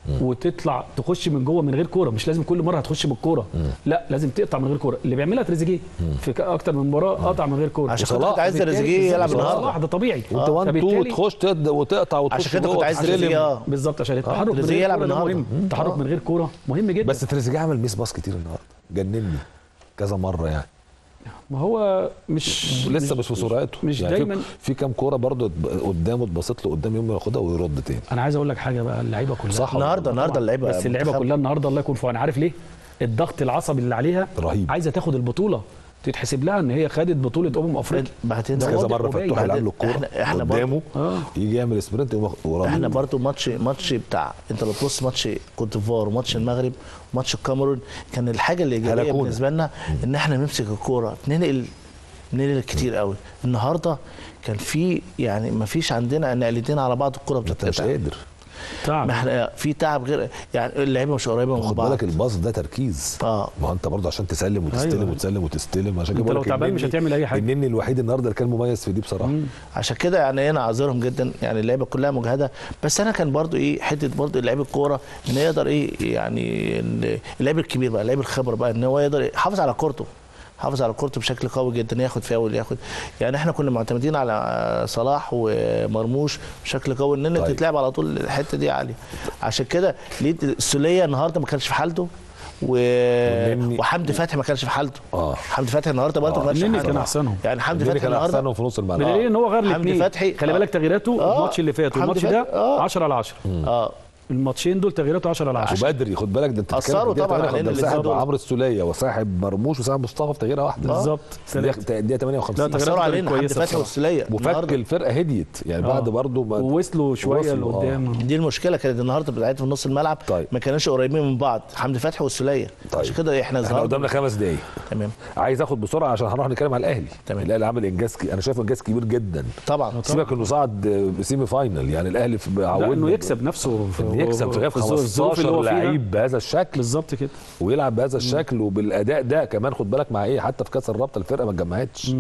وتطلع تخش من جوه من غير كوره مش لازم كل مره هتخش بالكوره لا لازم تقطع من غير كوره اللي بيعملها تريزيجيه في ك- اكتر من مباراه قطع من غير كوره عشان وصلاح كنت عايز بالتالي تريزيجيه يلعب بالظبط، النهارده صلاح ده طبيعي وانت 1 2 فبالتالي- وتخش تد- وتقطع وتخش عشان كده جوه كنت عايز وتستلم. تريزيجيه اه بالظبط عشان التحرك من تريزيجيه غير يلعب كوره ده النهارده. مهم التحرك من غير كوره مهم جدا بس تريزيجيه عمل ميس باص كتير النهارده جنني كذا مره يعني ما هو مش لسه مش في سرعته مش يعني في- دايما- في كام كوره برضه قدامه اتبسط له قدام يوم ياخدها ويرد تاني انا عايز اقول لك حاجه بقى اللعيبه كلها صح. النهارده النهارده اللعيبه بس اللعيبه منتخب- كلها النهارده الله يكون في عونها عارف ليه الضغط العصبي اللي عليها رهيب. عايزه تاخد البطوله تتحسب لها ان هي خدت بطوله امم افريقيا بعدين ده كذا واضح مره وباين. فتوح يلعب له الكوره احنا- احنا قدامه آه. يجي يعمل سبرنت يقوم وراه احنا برضو ماتش ماتش بتاع انت لو تبص ماتش كوت ديفوار وماتش المغرب وماتش الكاميرون كان الحاجه الايجابيه هلكونا. بالنسبه لنا ان احنا نمسك الكوره ننقل ننقل كتير قوي النهارده كان في يعني ما فيش عندنا نقلتين على بعض الكوره انت مش بتتقطع قادر تعب ما احنا في تعب غير يعني اللعيبه مش قريبه من خد بعض بالك الباص ده تركيز اه ما هو انت برضه عشان تسلم وتستلم أيوة. وتسلم وتستلم عشان كده انت بقول لو لك تعبان مش النني- هتعمل اي حاجه النني الوحيد النهارده اللي كان مميز في دي بصراحه عشان كده يعني انا اعذرهم جدا يعني اللعيبه كلها مجهده بس انا كان برضو ايه حته برضو لعيب الكوره ان يقدر ايه يعني ال- اللعيب الكبير بقى اللعيب الخبره بقى ان هو يقدر يحافظ على كورته حافظ على كورته بشكل قوي جدا ياخد فاول ياخد يعني احنا كنا معتمدين على صلاح ومرموش بشكل قوي ان انت طيب. تتلعب على طول الحته دي عاليه عشان كده لقيت السوليه النهارده ما كانش في حالته و... والنني- وحمدي فتحي ما كانش في حالته اه حمدي فتحي النهارده برضه ما كانش في النني حالته كان احسنهم يعني حمدي النني فتحي كان النهارده احسنهم في نص الملعب بدليل ان هو غير حمدي الاثنين فتحي- خلي آه. بالك تغييراته آه. الماتش اللي فات حمدي والماتش ده فتحي- آه. 10 على 10 اه الماتشين دول تغييراته 10 على 10 وبدري خد بالك ده انت بتتكلم أثروا في الدقيقة طبعاً 58 علينا ده اللي صاحب دول. عمرو السوليه وصاحب مرموش وصاحب مصطفى في تغييره واحده بالظبط الدقيقه الدقيقة 58 لا، اثروا كانت علينا حمدي كويسة فتحي بصراحة. والسوليه وفك النهاردة الفرقه هديت يعني آه. بعد برضه ما ووصلوا شويه وصلوا، آه. لقدام دي المشكله كانت النهارده بتاعتهم في نص الملعب طيب. ما كانوش قريبين من بعض حمدي فتحي والسوليه طيب. عشان كده احنا احنا ظهرنا قدامنا خمس دقايق تمام عايز اخد بسرعه عشان هنروح نتكلم على الاهلي تمام. الاهلي عمل انجاز ك... انا شايف انجاز كبير جدا طبعا سيبك انه صعد سيمي فاينل يعني الاهلي في لا عودنا انه يكسب نفسه في انه يكسب في غياب الظروف اللي 15 هو فيها. لعيب بهذا الشكل بالظبط كده ويلعب بهذا الشكل وبالاداء ده كمان خد بالك مع ايه حتى في كاس الرابطه الفرقه ما اتجمعتش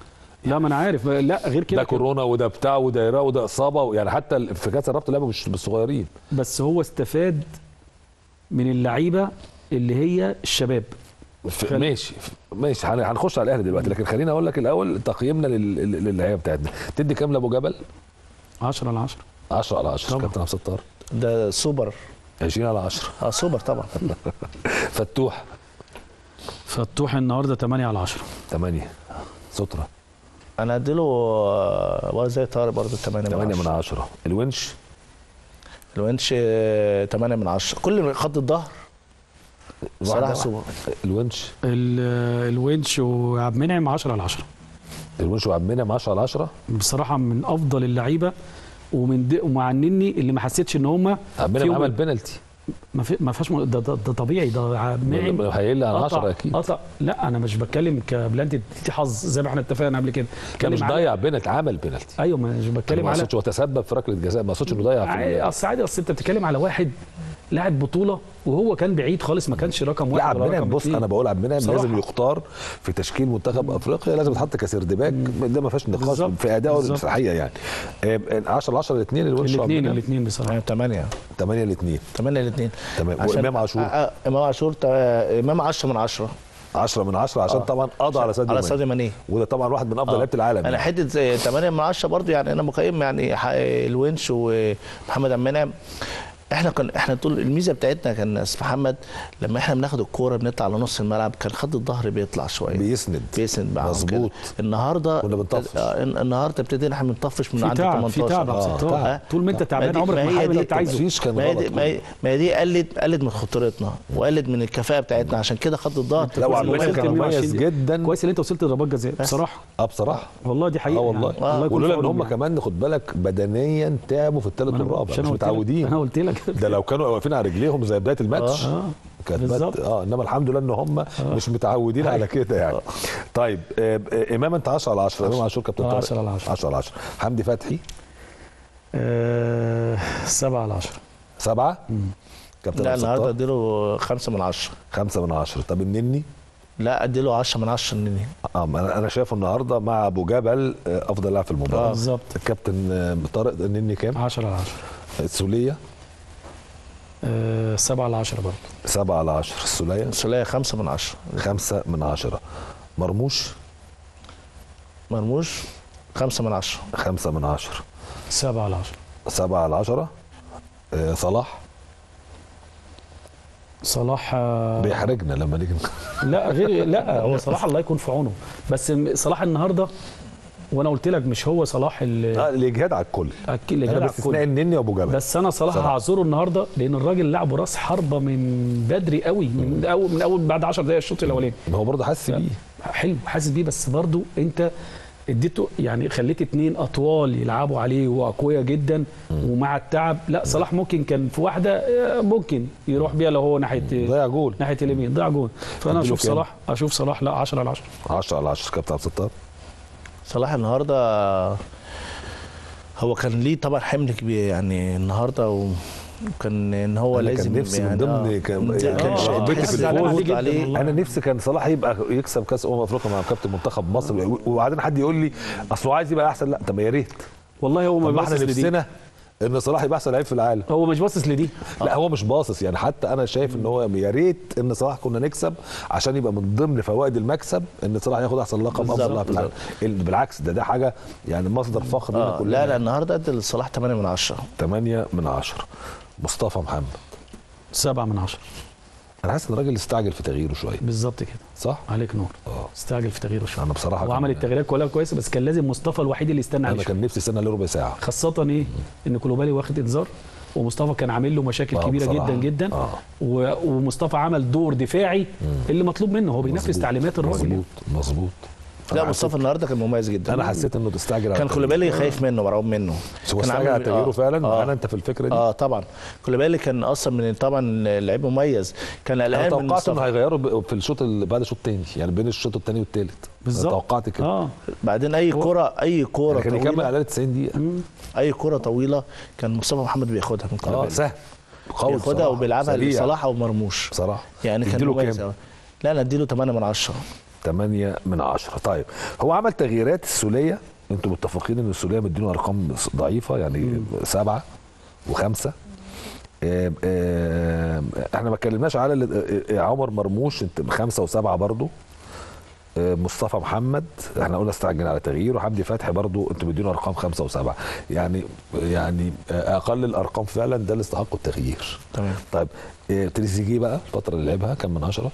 لا ما انا عارف لا غير كده ده كورونا وده بتاع وده يرا وده اصابه يعني حتى ال- في كاس الرابطه لعبوا مش بالصغيرين بس هو استفاد من اللعيبه اللي هي الشباب ف- خل- ماشي ماشي هن- هنخش على الاهلي دلوقتي لكن خليني اقول لك الاول تقييمنا لل- لل- للعيبه بتاعتنا تدي كام لابو جبل 10 على 10 10 على 10 طبعا. كابتن عبد الستار ده سوبر 20 على 10 اه سوبر طبعا فتوح فتوح النهارده 8 على 10 8 سترة انا اديله آه، ولا زي طارق برضه 8 8 من من 10 10 الونش الونش آه، 8 من 10 كل خط الظهر صراحه واحدة سوبر واحدة. الونش ال- الونش وعبد المنعم 10 على 10 الونش وعبد المنعم 10 على 10 بصراحه من افضل اللعيبه ومن دي ومع النني اللي ما حسيتش ان هم عبد المنعم فيهم- عمل بينالتي ما في ما فيهاش م- ده, ده, ده طبيعي ده عبد المنعم هيقل عن 10 قطع اكيد قطع لا انا مش بتكلم كبلانتي دي حظ زي ما احنا اتفقنا قبل كده كان مش بتكلم على- ضيع بينالتي عمل بينالتي ايوه مش بتكلم ما على اقصدش هو تسبب في ركله جزاء ما اقصدش انه ضيع في عادي، ال- اصل عادي اصل انت بتتكلم على واحد لاعب بطوله وهو كان بعيد خالص ما كانش رقم لا واحد عبد ولا المنعم رقم بص اتنين. انا بقول عبد المنعم بصراحة. لازم يختار في تشكيل منتخب افريقيا لازم يتحط كسردباك ده ما فيهاش نقاش بالظبط. في ادائه بالظبط. في الحقيقه يعني 10 10 الاثنين الونش الاثنين الاثنين بصراحه 8 8 الاثنين 8 الاثنين تمام وامام عاشور امام عاشور تا- امام 10 من 10 10 من 10 عشان آه. طبعا قضى على ساديو على ماني. ساديو ماني وده طبعا واحد من افضل آه. لعيبه العالم انا يعني. حته زي 8 من 10 برضو يعني انا مقيم يعني ح- الونش ومحمد عبد المنعم احنا كان احنا طول الميزه بتاعتنا كان يا استاذ محمد لما احنا بناخد الكوره بنطلع لنص الملعب كان خط الظهر بيطلع شويه بيسند بيسند معاهم مظبوط. كده. النهارده كنا بنطفش. آه، النهارده ابتدينا احنا بنطفش من في عند تعب 18 في تعب يا آه، عبد الستار. تعب. طول ما انت تعبان دي- عمرك ما هي حابب دي اللي انت عايزه التنفيذ كان ما هي دي غلط ما هي- ما هي دي قلت قلت من خطورتنا وقلت من الكفاءه بتاعتنا عشان كده خط الظهر لا وعبد كويس المنعم إنك كان وصلت مميز 120 جدا كويس ان انت وصلت لضربات جزاء بصراحه اه بصراحه والله دي حقيقه اه والله يعني. الله يكون ولولا في ان عونهم هم يعني. كمان خد بالك بدنيا تعبوا في الثالث ما أنا- والرابع مش مش أنا قلت لك- متعودين انا قلت لك ده لو كانوا واقفين على رجليهم زي بدايه الماتش اه كانت بت... بالظبط. اه انما الحمد لله ان هم مش متعودين على كده يعني طيب آه آه، امام انت 10 على 10 امام عاشور كابتن آه، طارق 10 على 10. 10 على 10 حمدي فتحي آه، سبعة على 10 7 كابتن لا عبد النهارده الستار اديله 5 من 10 5 من 10 طب النني لا اديله 10 من 10 النني اه ما انا أنا شايف النهارده مع ابو جبل آه، افضل لاعب في المباراه بالظبط الكابتن آه، طارق نني كام 10 على 10 السوليه آه 7 على 10 برضه 7 على 10 السوليه سوليه 5 من 10 5 من 10 مرموش مرموش 5 من 10 5 من 10 7 على 10 7 على 10 آه، صلاح صلاح آه، بيحرجنا لما نيجي لا غير لا هو صلاح الله يكون في عونه بس م- صلاح النهارده وانا قلت لك مش هو صلاح اللي اه الاجهاد على الكل اكيد اللي انا جاب باستثناء الكل النني وابو جبل بس انا صلاح صراحة. هعذره النهارده لان الراجل لعبه راس حربه من بدري قوي من اول من اول بعد 10 دقائق الشوط الاولاني ما هو برضه حاسس بيه حلو حاسس بيه بس برضه انت اديته يعني خليت اتنين اطوال يلعبوا عليه واقوياء جدا ومع التعب لا صلاح ممكن كان في واحده آه، ممكن يروح بيها لو هو ناحيه ضيع جول ناحيه اليمين ضيع جول فانا اديله اشوف كام؟ صلاح اشوف صلاح لا 10 على 10 10 على 10 كابتن عبد الستار صلاح النهارده هو كان ليه طبعا حمل كبير يعني النهارده و- وكان ان هو أنا لازم كان نفسي من يعني ضمن آه، كان- كان يعني شيء رغبتي تحس في إن الفوز ضغوط جداً عليه والله. انا نفسي كان صلاح يبقى يكسب كاس امم افريقيا مع كابتن منتخب مصر وبعدين حد يقول لي اصل هو عايز يبقى احسن لا طب ما يا ريت والله هو طب ما ما احنا باصص لدي نفسنا ان صلاح يبقى احسن لعيب في العالم هو مش باصص لدي لا هو مش باصص يعني حتى انا شايف ان هو يا ريت ان صلاح كنا نكسب عشان يبقى من ضمن فوائد المكسب ان صلاح ياخد احسن لقب بالظبط، افضل لاعب في العالم ال- بالعكس ده ده حاجه يعني مصدر فخر لنا آه كلنا لا لا النهارده ادى لصلاح 8 من 10 8 من 10 مصطفى محمد 7 من 10 انا حاسس ان الراجل استعجل في تغييره شويه بالظبط كده صح عليك نور اه استعجل في تغييره شويه انا بصراحه وعمل كان- التغييرات كلها كويسه بس كان لازم مصطفى الوحيد اللي يستنى عليه انا شوية. كان نفسي استنى له ربع ساعه خاصه ايه ان كولوبالي واخد انذار ومصطفى كان عامل له مشاكل آه، كبيره بصراحة. جدا جدا آه. و- ومصطفى عمل دور دفاعي اللي مطلوب منه هو بينفذ مظبوط، تعليمات الراجل مظبوط مظبوط لا أنا مصطفى النهارده كان مميز جدا انا حسيت انه تستعجل على كان التغيير. كولوبالي خايف منه مرعوب منه بس هو كان استعجل على عامل- تغييره آه، فعلا آه. معانا انت في الفكره دي اه طبعا كولوبالي كان اصلا من طبعا لعيب مميز كان انا قلقان من توقعت انه مصطفى هيغيره ب- في الشوط اللي بعد الشوط الثاني يعني بين الشوط الثاني والثالث بالظبط توقعت كده اه بعدين اي كرة اي كرة كان يكمل طويلة على 90 دقيقه اي كرة طويلة كان مصطفى محمد بياخدها من اه كولوبالي سهل قوي بياخدها بصراحة. وبيلعبها سريع. لصلاح او مرموش بصراحه يعني كان تديله مميز كام؟ أوي. لا انا اديله 8 من 10 8 من 10 طيب هو عمل تغييرات السوليه انتوا متفقين ان السوليه مدينه ارقام ضعيفه يعني سبعه وخمسه آم، آم، احنا ما اتكلمناش على ال- آه، عمر مرموش انت خمسه وسبعه برضو آه، مصطفى محمد احنا قلنا استعجل على تغيير وحمدي فتحي برضو انتوا مدينه ارقام خمسه وسبعه يعني يعني آه، اقل الارقام فعلا ده اللي استحق التغيير تمام طيب آه، تريزيجيه بقى الفتره اللي لعبها كان من 10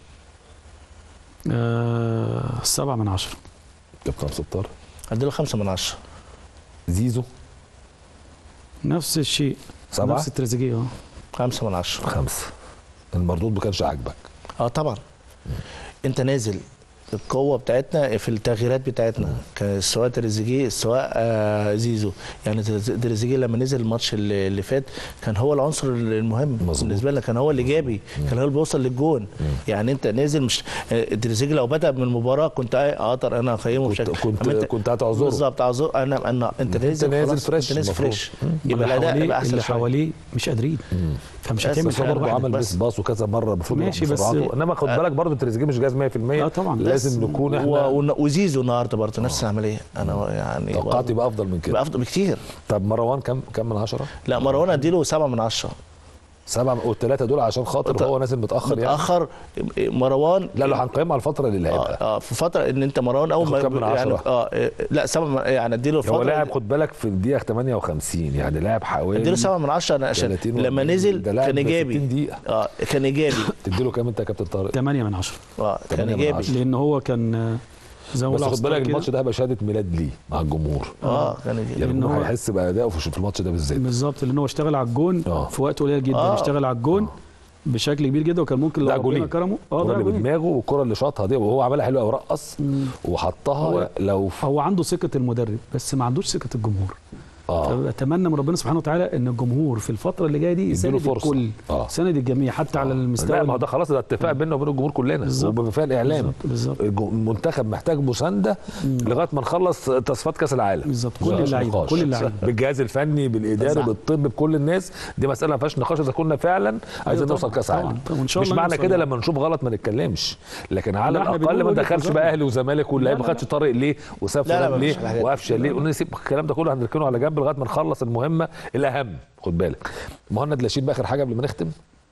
آه، 7 من 10 كابتن ستار اديله 5 من 10 زيزو نفس الشيء سبعة نفس التريزيجيه اه 5 من 10 خمسة المردود ما كانش عاجبك اه طبعا انت نازل القوه بتاعتنا في التغييرات بتاعتنا كان سواء تريزيجيه سواء آه زيزو يعني تريز- تريزيجيه لما نزل الماتش اللي, اللي فات كان هو العنصر المهم مظبوط. بالنسبه لنا كان هو الايجابي كان هو اللي بيوصل للجون يعني انت نازل مش آه، تريزيجيه لو بدا من المباراه كنت اقدر انا اقيمه كنت بشكل كنت أما انت- كنت هتعذره بالظبط اعذر انا انا انت انت نازل نازل خلاص، فريش انت نازل المفروض. فريش يبقى يبقى الاداء حواليه يبقى احسن اللي شوية. حواليه مش قادرين فمش بس هتعمل بس بس هو حاجه برضه لوحدك عمل بس. بس باص وكذا مره المفروض ماشي، يلعب بس- بسرعته. انما خد بالك برضه تريزيجيه مش جاهز 100% اه طبعا لازم نكون احنا و- ون- وزيزو النهارده برضه نفس العمليه انا يعني توقعت برضه يبقى افضل من كده يبقى افضل بكتير طب مروان كم كم من 10 لا مروان اديله 7 من 10 سبعة والثلاثه دول عشان خاطر هو نازل متاخر يعني متاخر مروان لا لو هنقيمه على الفتره اللي اه, لعبها آه في فتره ان انت مروان اول ياخد كام من ما يعني عشرة؟ اه آه، لا 7 يعني اديله هو فتره لاعب خد بالك في الدقيقه 58 يعني لاعب حوالي اديله 7 من 10 انا عشان 30 لما و40 نزل ده لاعب كان 60 ايجابي دقيقة. اه كان ايجابي تديله كام انت يا كابتن طارق 8 من 10 اه كان 8 من ايجابي 10. لان هو كان آه، زي ما بس بقول خد بالك الماتش ده هيبقى شهاده ميلاد ليه مع الجمهور اه كان ايجابي يعني لأن الجمهور هو- هيحس بادائه في في الماتش ده بالذات بالظبط لان هو اشتغل على الجون آه. في وقت قليل جدا آه. اشتغل على الجون بشكل كبير جدا وكان ممكن لو ده ربنا جولين كرمه اه الكره ده اللي جولين بدماغه والكره اللي شاطها دي وهو عملها حلوه ورقص وحطها هو- لو هو عنده ثقه المدرب بس ما عندوش ثقه الجمهور آه. اتمنى من ربنا سبحانه وتعالى ان الجمهور في الفتره اللي جايه دي يديله يساند فرصة. الكل آه. يساند الجميع حتى على المستوى لا ما هو ده خلاص ده اتفاق بيننا وبين الجمهور كلنا بالظبط. وبما فيها الاعلام بالظبط بالظبط الج- المنتخب محتاج مسانده لغايه ما نخلص تصفيات كاس العالم بالظبط. كل مفيش اللعيبة، نقاش. كل اللعيبة. بالجهاز الفني بالاداري بالظبط. بالطب بكل الناس دي مساله ما فيهاش نقاش اذا كنا فعلا عايزين طبعاً، نوصل كاس طبعاً، عالم طبعاً. وإن شاء مش الله معنى نوصل كده يعني. لما نشوف غلط ما نتكلمش لكن على لا، إحنا الاقل بنقول ما وجهة دخلش نظرنا. بقى اهلي وزمالك واللعيبه ما لا، لا. خدش طارق ليه وساب لا، لا، فلان مفيش ليه الحاجات دي. وقفشه ليه ونسيب الكلام ده كله هنركنه على جنب لغايه ما نخلص المهمه الاهم خد بالك مهند لاشين باخر حاجه قبل ما نختم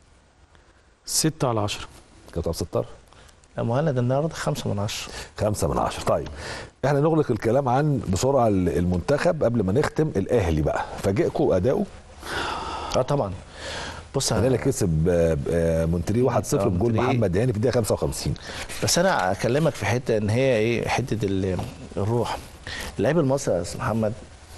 6 على 10 كابتن عبد الستار لا مهند النهارده خمسة من عشرة خمسة من عشرة طيب احنا نغلق الكلام عن بسرعة المنتخب قبل ما نختم الأهلي بقى فاجئكم أداؤه اه طبعا بص الأهلي أنا كسب آه، آه، مونتري 1-0 آه، بجول مونتري. محمد هاني في الدقيقة 55 بس انا اكلمك في حته ان هي ايه حته ال- الروح اللعيب المصري يا استاذ محمد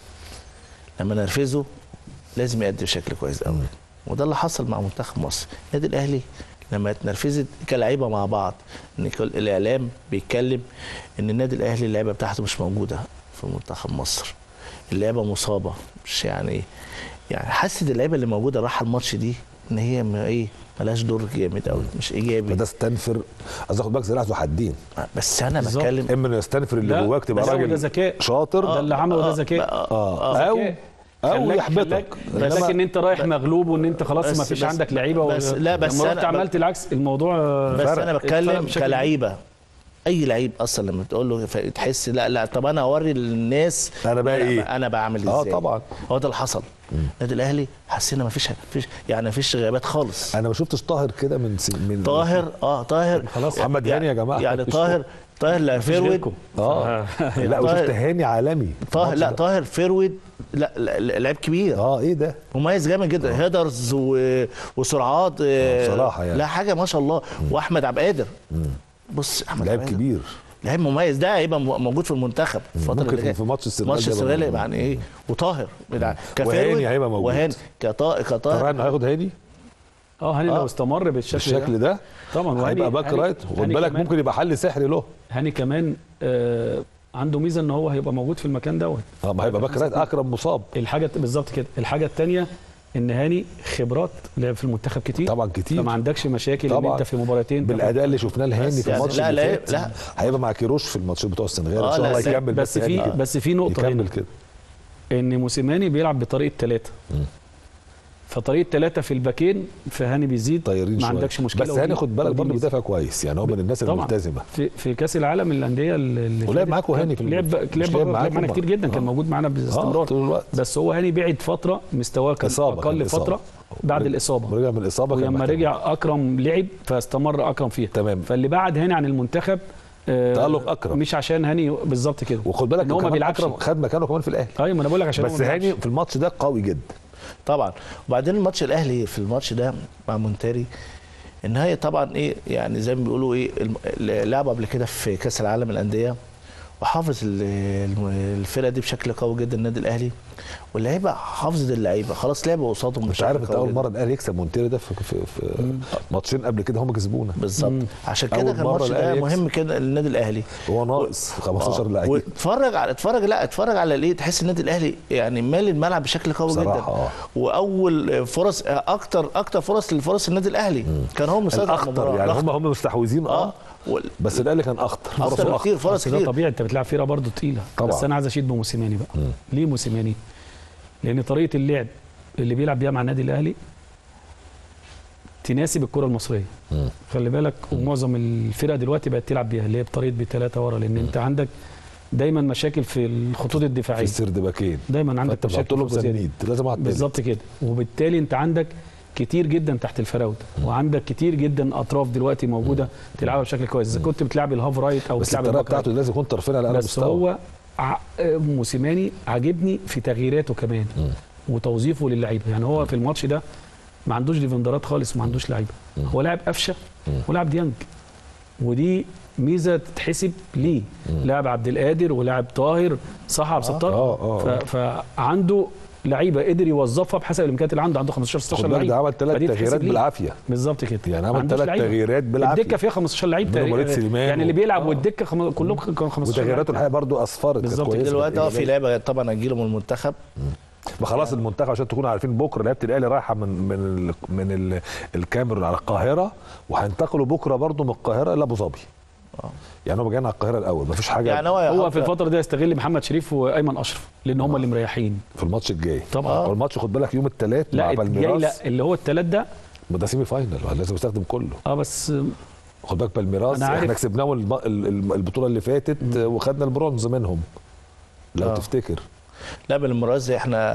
لما نرفزه لازم يأدي بشكل كويس قوي وده اللي حصل مع منتخب مصر النادي الاهلي لما اتنرفزت كلعيبه مع بعض ان كل- الاعلام بيتكلم ان النادي الاهلي اللعيبه بتاعته مش موجوده في منتخب مصر اللعيبه مصابه مش يعني يعني حست اللعيبه اللي موجوده راح الماتش دي ان هي ما ايه ملهاش دور جامد قوي مش ايجابي فده استنفر قصدي خد بالك سلاح ذو حدين بس انا بالظبط. بتكلم اما انه يستنفر اللي لا، جواك تبقى بس هو ده راجل ذكاء. شاطر ده اللي عمله ده ذكاء اه او ذكاء. او خلاك- يحبطك خلاك إنما خلاك ان انت رايح مغلوب وان انت خلاص بس- ما فيش بس- عندك لعيبه بس- لا، بس لما رحت أنا- عملت العكس الموضوع بس فرق. انا فرق بتكلم بشكل كلعيبه اي لعيب اصلا لما بتقول له ف- تحس لا لا طب انا اوري للناس أنا بقى لا، إيه؟ انا بعمل آه، ازاي طبعا. هو ده اللي حصل النادي الاهلي حسينا ما فيش فيش يعني ما فيش غيابات خالص انا ما شفتش طاهر كده من س... من طاهر اه طاهر خلاص محمد هاني يا جماعه يعني مفيش طاهر طاهر لا فيرود غيركم. اه لا طاهر- وشفت هاني عالمي طاهر لا الماتش ده. طاهر فيرود لا لا- لا- لعيب كبير اه ايه ده مميز جامد جدا هيدرز و... وسرعات آه، بصراحة يعني. لا حاجه ما شاء الله واحمد عبد القادر بص احمد لعيب عبد القادر. كبير لعيب مميز ده هيبقى م- موجود في المنتخب الفتره ممكن اللي جايه في ماتش السنغال ماتش ده يبقى السنغال موجود. يعني ايه وطاهر بتاع وهاني هيبقى موجود. وهاني كطا... كطاهر طاهر انه هياخد هاني اه هاني آه. لو استمر بالشكل, بالشكل ده طبعا وهاني هيبقى باك هاني- رايت خد هاني بالك كمان- ممكن يبقى حل سحري له هاني كمان آه عنده ميزه ان هو هيبقى موجود في المكان دوت اه ما هيبقى باك رايت اكرم مصاب الحاجه بالظبط كده الحاجه الثانيه ان هاني خبرات لعب في المنتخب كتير طبعا كتير فما عندكش مشاكل ان طبعا. انت في مباراتين تاخد- بالاداء اللي شفناه لهاني بس في يعني الماتش لا، اللي لا، فات لا. هيبقى مع كيروش في الماتشات بتوع السنغال ان آه، شاء لا، الله بس- يكمل بس في يعني بس في نقطه يكمل هنا كده ان موسيماني بيلعب بطريقه ثلاثه فطريقه ثلاثه في الباكين فهاني بيزيد طايرين ما شويه عندكش مشكله بس هاني ودي- خد بالك ودي برضه ميزة. بيدافع كويس يعني هو من الناس طبعا الملتزمه في في كاس العالم للانديه اللي اللي ولعب فاتت معاكم كان هاني في الم- لعب مش لعب لعب لعب معاكم معانا بقى. كتير جدا كان آه. موجود معانا اه باستمرار طول الوقت بس هو هاني بعد فتره مستواه كان إصابة، كان اقل إصابة. فتره بعد الاصابه رجع من الاصابه كان ولما محتاج- رجع اكرم لعب فاستمر اكرم فيها تمام. فاللي بعد هاني عن المنتخب آه، تألق أكرم. مش عشان هاني بالظبط كده وخد بالك إن هو ما كمان بيلعبش اكرم خد مكانه كمان في الاهلي ايوه ما انا بقول لك عشان هو بس ما هاني بيلعبش. في الماتش ده قوي جدا طبعا وبعدين الماتش الاهلي في الماتش ده مع مونتاري ان هي طبعا ايه يعني زي ما بيقولوا ايه الم- لعب قبل كده في كاس العالم الانديه وحافظ ال- الم- الفرقه دي بشكل قوي جدا النادي الاهلي واللعيبه حافظت اللعيبه خلاص لعبوا قصادهم مش بشكل عارف انت قوي اول جداً. مره الاهلي يكسب مونتيري ده في, في, في ماتشين قبل كده هم كسبونا بالظبط عشان أول كده كان مرة الماتش ده الأهلي يكسب. مهم كده للنادي الاهلي هو ناقص 15 آه. لعيب واتفرج على اتفرج لا اتفرج على الايه تحس النادي الاهلي يعني مالي الملعب بشكل قوي جدا بصراحة، آه. واول فرص اكتر اكتر فرص لفرص النادي الاهلي كان هو مسيطر على الاخطر المباراة. يعني هم الأخطر. هم مستحوذين اه اه وال- بس الاهلي كان اخطر فرصه اكتر اخطر كتير فرص بس ده كتير طبيعي انت بتلعب فرقه برضه تقيله طبعا. بس انا عايز اشيد بموسيماني بقى ليه موسيماني؟ لان طريقه اللعب اللي بيلعب بيها مع النادي الاهلي تناسب الكره المصريه مم. خلي بالك ومعظم الفرق دلوقتي بقت تلعب بيها اللي هي بطريقه بثلاثه ورا لان انت عندك دايما مشاكل في الخطوط في الدفاعيه السرد باكين دايما عندك فانت بتحط مشاكل لهم في الجزئية دي. سنيد لازم واحد تالت. بالظبط كده وبالتالي انت عندك كتير جدا تحت الفراوده وعندك كتير جدا اطراف دلوقتي موجوده تلعبها بشكل كويس اذا كنت بتلعب الهاف رايت او بس بتلعب الطريقه الباك رايت. بتاعته لازم يكون طرفين على اعلى بس مستوى هو ع- موسيماني عاجبني في تغييراته كمان وتوظيفه للعيبه يعني هو في الماتش ده ما عندوش ديفندرات خالص وما عندوش لعيبه هو لاعب قفشه ولاعب ديانج ودي ميزه تتحسب ليه لاعب عبد القادر ولاعب طاهر صح عبد الستار آه، آه، آه. ف- فعنده لعيبه قدر يوظفها بحسب الامكانيات اللي عنده عنده 15 16 خد بالك لعيب ده عمل ثلاث فدي تتحسب تغييرات ليه. بالعافيه بالظبط كده يعني ما عمل عندوش ثلاث لعيبة. تغييرات بالعافيه الدكه فيها 15 لعيب منهم وليد تقريبا. سليمان يعني اللي بيلعب آه. والدكه خم... كلهم كانوا 15 وتغييراته لعيب. الحقيقه برضو اصفرت كانت بالظبط كده. كويسة. دلوقتي اه في لعبه طبعا هتجيله من المنتخب ما خلاص المنتخب عشان تكونوا عارفين بكره لعيبه الاهلي رايحه من من ال من ال الكاميرون على القاهره وهينتقلوا بكره برضو من القاهره الى ابو ظبي يعني هم جايين على القاهره الاول مفيش حاجه يعني هو هو يحط- في الفتره دي يستغل محمد شريف وايمن اشرف لان هم اللي مريحين في الماتش الجاي طبعا. هو الماتش خد بالك يوم الثلاث لا مع الجاي بالميراس لا اللي هو الثلاث ده ما ده سيمي فاينل لازم يستخدم كله اه بس خد بالك بالميراس أنا عارف. احنا كسبناهم الم- ال- ال- البطوله اللي فاتت وخدنا البرونز منهم لو آه. تفتكر لا بالمرز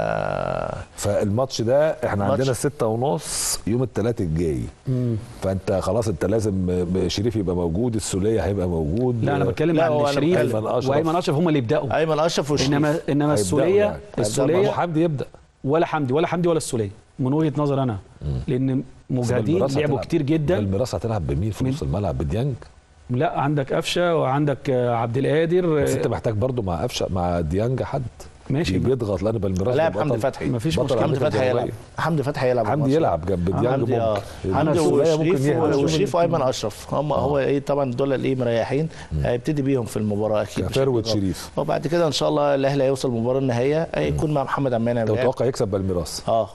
احنا فالماتش ده احنا ماتش. عندنا ستة ونص يوم الثلاث الجاي فانت خلاص انت لازم ب- شريف يبقى موجود السوليه هيبقى موجود لا انا بتكلم لا، عن هو أنا شريف بتكلم عن أشرف. وايمن اشرف هم اللي يبداوا ايمن اشرف وشريف انما انما هيبدأوا السوليه يعني. هيبدأوا السوليه حمدي يبدا ولا حمدي ولا حمدي ولا السوليه من وجهه نظر انا لان مجاهدين بالميراس لعبوا هتلعب- كتير جدا بالميراس هتلعب بمين في مين؟ نص الملعب بديانج لا عندك قفشه وعندك آه، عبد القادر بس آه، انت محتاج برضو مع قفشه مع ديانج حد ماشي بيضغط لان بالميراس لاعب ده بطل- حمدي فتحي مفيش بطل مشكلة. حمدي أمريكا فتحي هيلعب الجنوبية. حمدي فتحي هيلعب حمدي الماتش. يلعب جنب ديانج حمدي اه ممكن حمدي السولية ممكن وشريف يهدى. وشريف وايمن اشرف هم هو ايه طبعا دول الايه مريحين هيبتدي بيهم في المباراه اكيد بشكل كفروت قوي. شريف وبعد كده ان شاء الله الاهلي هيوصل المباراه النهائيه هيكون مع محمد عمان انت متوقع يكسب بالميراس اه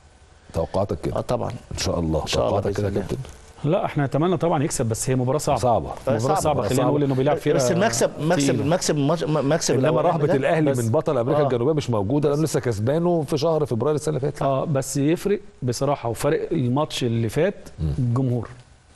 توقعاتك اه كده طبعا ان شاء الله شاء الله توقعاتك كده يا بإذن الله. كابتن لا احنا نتمنى طبعا يكسب بس هي مباراه صعبه صعبه مباراه صعبة، صعبه خلينا صعبة. نقول انه بيلعب فيها بس المكسب مكسب تقيلة. مكسب الماتش- مكسب انما الأولاني رهبه ده الاهلي بس- من بطل امريكا آه. الجنوبيه مش موجوده لانه لسه كسبانه في شهر فبراير السنه اللي فاتت اه بس يفرق بصراحه وفرق الماتش اللي فات الجمهور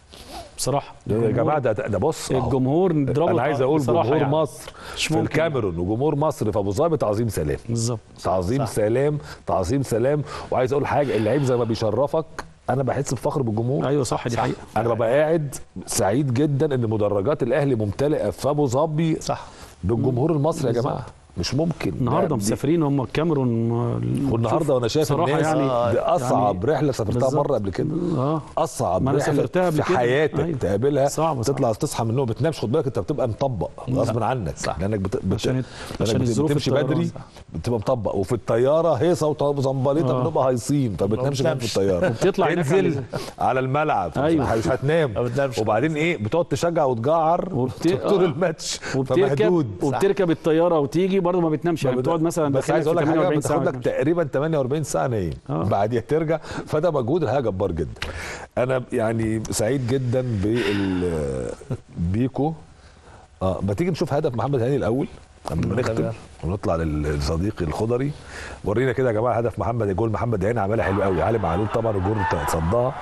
بصراحه يا الجمهور- جماعه ده ده بص أهو. الجمهور نضربه انا عايز اقول بصراحة جمهور يعني. مصر مش في ممكن. الكاميرون وجمهور مصر في ابو ظبي تعظيم سلام بالظبط تعظيم صح. سلام تعظيم سلام وعايز اقول حاجه اللعيب زي ما بيشرفك انا بحس بفخر بالجمهور ايوه صح دي حقيقه انا ببقى قاعد سعيد جدا ان مدرجات الاهلي ممتلئه في ابو ظبي صح بالجمهور المصري يا جماعه مش ممكن النهارده يعني دي- مسافرين هم الكاميرون والنهارده وانا شايف صراحة الناس يعني- دي اصعب رحله سافرتها بالظبط. مره قبل كده اه اصعب ما أنا رحله سافرتها قبل في كده. حياتك أيوة. تقابلها صعبة، صعبة. تطلع تصحى من النوم ما بتنامش خد بالك انت بتبقى مطبق غصب عنك صح. لانك بت... بت... عشان- لأنك عشان بت- الظروف بتمشي الطيران. بدري صح. بتبقى مطبق وفي الطياره هيصه وزنبليطه آه. بنبقى هايصين فبتنامش كمان في بتنامش. الطياره وبتطلع هناك تنزل على- على الملعب أيوة. مش هتنام ما بتنامش. وبعدين ايه بتقعد تشجع وتجعر وبت- طول آه. الماتش وبتركب فمهدود وبتركب الطياره وتيجي برضه ما بتنامش يعني بتقعد مثلا بس داخلك عايز اقول في لك حاجه 48 ساعة بتاخد ما لك بتنامش. تقريبا 48 ساعه نايم آه. بعديها ترجع فده مجهود الحاجه جبار جدا انا يعني سعيد جدا بال بيكو اه ما تيجي نشوف هدف محمد هاني الاول قبل ما نختم تمام. ونطلع للصديق الخضري ورينا كده يا جماعه هدف محمد جول محمد هاني عملها حلو قوي علي معلول طبعا الجول صدها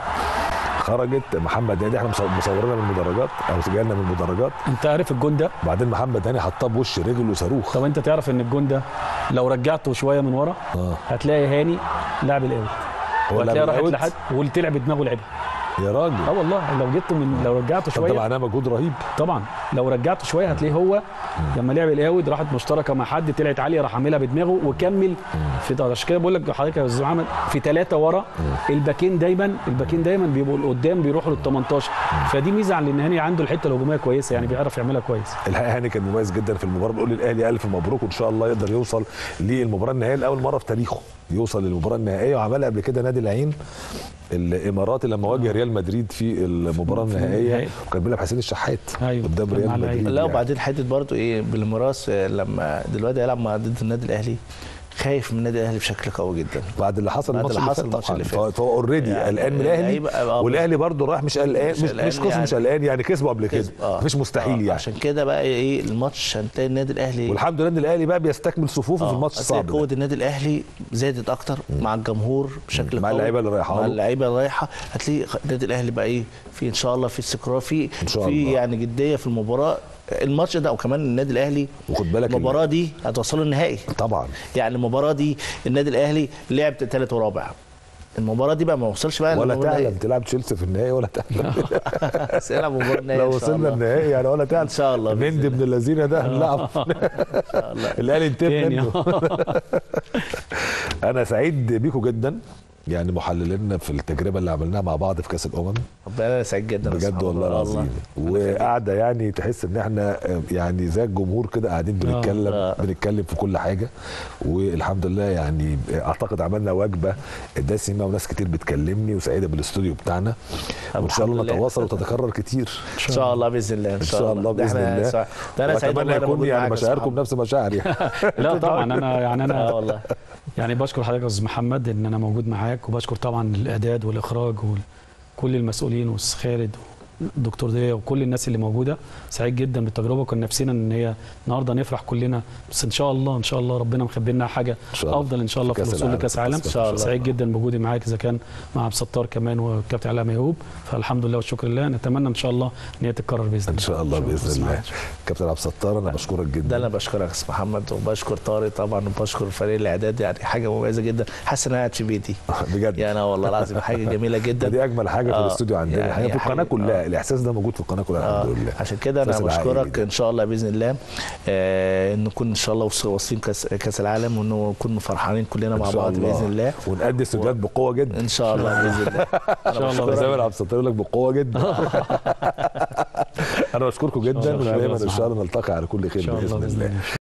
خرجت محمد هاني احنا مصور- مصورينها من المدرجات او جايلنا من المدرجات انت عارف الجون ده بعدين محمد هاني حطها بوش رجله صاروخ طب انت تعرف ان الجون ده لو رجعته شويه من ورا اه هتلاقي هاني لاعب الاوت هو وهتلاقي لاعب راحت الأوت؟ لحد واللي طلع بدماغه لعبها يا راجل اه والله لو جبته من لو رجعته طب ده شويه معناه مجهود رهيب طبعا لو رجعته شويه هتلاقيه هو لما لعب الاوت راحت مشتركه مع حد طلعت عاليه راح عاملها بدماغه وكمل في ده عشان كده بقول لك لحضرتك يا استاذ محمد في ثلاثه ورا الباكين دايما الباكين دايما بيبقوا لقدام بيروحوا لل 18 فدي ميزه على ان هاني عنده الحته الهجوميه كويسه يعني بيعرف يعملها كويس الحقيقه هاني كان مميز جدا في المباراه بنقول للاهلي الف مبروك وان شاء الله يقدر يوصل للمباراه النهائيه لاول مره في تاريخه يوصل للمباراه النهائيه وعملها قبل كده نادي العين الاماراتي لما واجه ريال مدريد في المباراه في النهائيه النهائي. وكان بيلعب حسين الشحات أيوة، قدام كان ريال مع العين. مدريد لا يعني. وبعدين حته برضو ايه بالميراث آه، لما دلوقتي هيلعب مع ضد النادي الاهلي خايف من النادي الاهلي بشكل قوي جدا بعد اللي حصل بعد الماتش اللي اللي حصل فات الماتش طبعا اللي فهو- فات. فهو اوريدي يعني قلقان من الاهلي اللعيبة- آه، والاهلي برضه رايح مش قلقان مش مش قلقان مش قصه يعني. مش قلقان يعني كسبوا قبل كده آه. مفيش مستحيل آه، يعني عشان كده بقى ايه الماتش هنلاقي النادي الاهلي والحمد لله ان الاهلي بقى بيستكمل صفوفه في آه، الماتش هتلاقي الصعب قوه ده. النادي الاهلي زادت اكتر مع الجمهور بشكل مع قوي. اللعيبة اللي رايحة مع له. اللعيبه اللي رايحه هتلاقي النادي الاهلي بقى ايه في ان شاء الله في استقرار في إن شاء في الله. يعني جديه في المباراه الماتش ده وكمان النادي الاهلي وخد بالك المباراه دي هتوصله النهائي طبعا يعني المباراه دي النادي الاهلي لعب ثالث ورابع المباراه دي بقى ما وصلش بقى ولا للمباراة تعلم تلعب تشيلسي في النهائي ولا تعلم بس يلعب مباراه النهائي لو إن شاء وصلنا الله. النهائي يعني ولا تعلم ان شاء الله بإذن مندي ابن الذين ده هنلعب الاهلي انتهى تاني منه انا سعيد بيكو جدا يعني محللنا في التجربه اللي عملناها مع بعض في كاس الامم ربنا سعيد جدا بجد سبحان والله الله. العظيم وقاعده يعني تحس ان احنا آه، يعني زي الجمهور كده قاعدين بنتكلم آه. بنتكلم في كل حاجه والحمد لله يعني اعتقد عملنا وجبه دسمه وناس كتير بتكلمني وسعيده بالاستوديو بتاعنا وان شاء الله الحمد لله. نتواصل وتتكرر كتير ان شاء الله باذن الله ان شاء الله ده باذن إحنا الله سع- ده انا سعيد واتمنى والله أنا يكون موجود يعني معاك يا مشاعركم أصحاب. نفس مشاعري لا طبعا انا يعني اه انا والله يعني بشكر حضرتك يا استاذ محمد ان انا موجود معاك وبشكر طبعا الاعداد والاخراج وكل المسؤولين والاستاذ خالد والدكتور ضياء وكل الناس اللي موجوده سعيد جدا بالتجربه وكان نفسنا ان هي النهارده نفرح كلنا بس ان شاء الله ان شاء الله ربنا مخبي لنا حاجه شاء الله. افضل ان شاء الله في كأس الوصول العالم. لكاس عالم إن شاء الله. سعيد جدا بوجودي معاك اذا كان مع عبد الستار كمان والكابتن علاء ميهوب فالحمد لله والشكر لله نتمنى ان شاء الله ان هي تتكرر باذن الله ان شاء الله باذن اسمع. الله كابتن عبد الستار انا بشكرك ده جدا انا بشكرك يا استاذ محمد وبشكر طارق طبعا وبشكر فريق الاعداد يعني حاجه مميزه جدا حاسس ان انا قاعد في بيتي بجد يعني والله العظيم حاجه جميله جدا دي اجمل حاجه في آه، الاستوديو عندنا يعني يعني في القناه حاجة- كلها آه. الاحساس ده موجود في القناه كلها آه، الحمد لله عشان كده انا الإحساس العائلي بشكرك ده. ان شاء الله باذن الله آه نكون ان شاء الله وص- واصلين كاس كاس العالم وانه نكون فرحانين كلنا إن مع شاء بعض الله. باذن الله ونأدي استوديوهات بقوه جدا ان شاء الله باذن الله ان شاء الله زي ما عبد الستار يقول لك بقوه جدا انا بشكركم جدا إن شاء الله. ودايما ان شاء الله نلتقي على كل خير ان شاء الله باذن باذن الله الله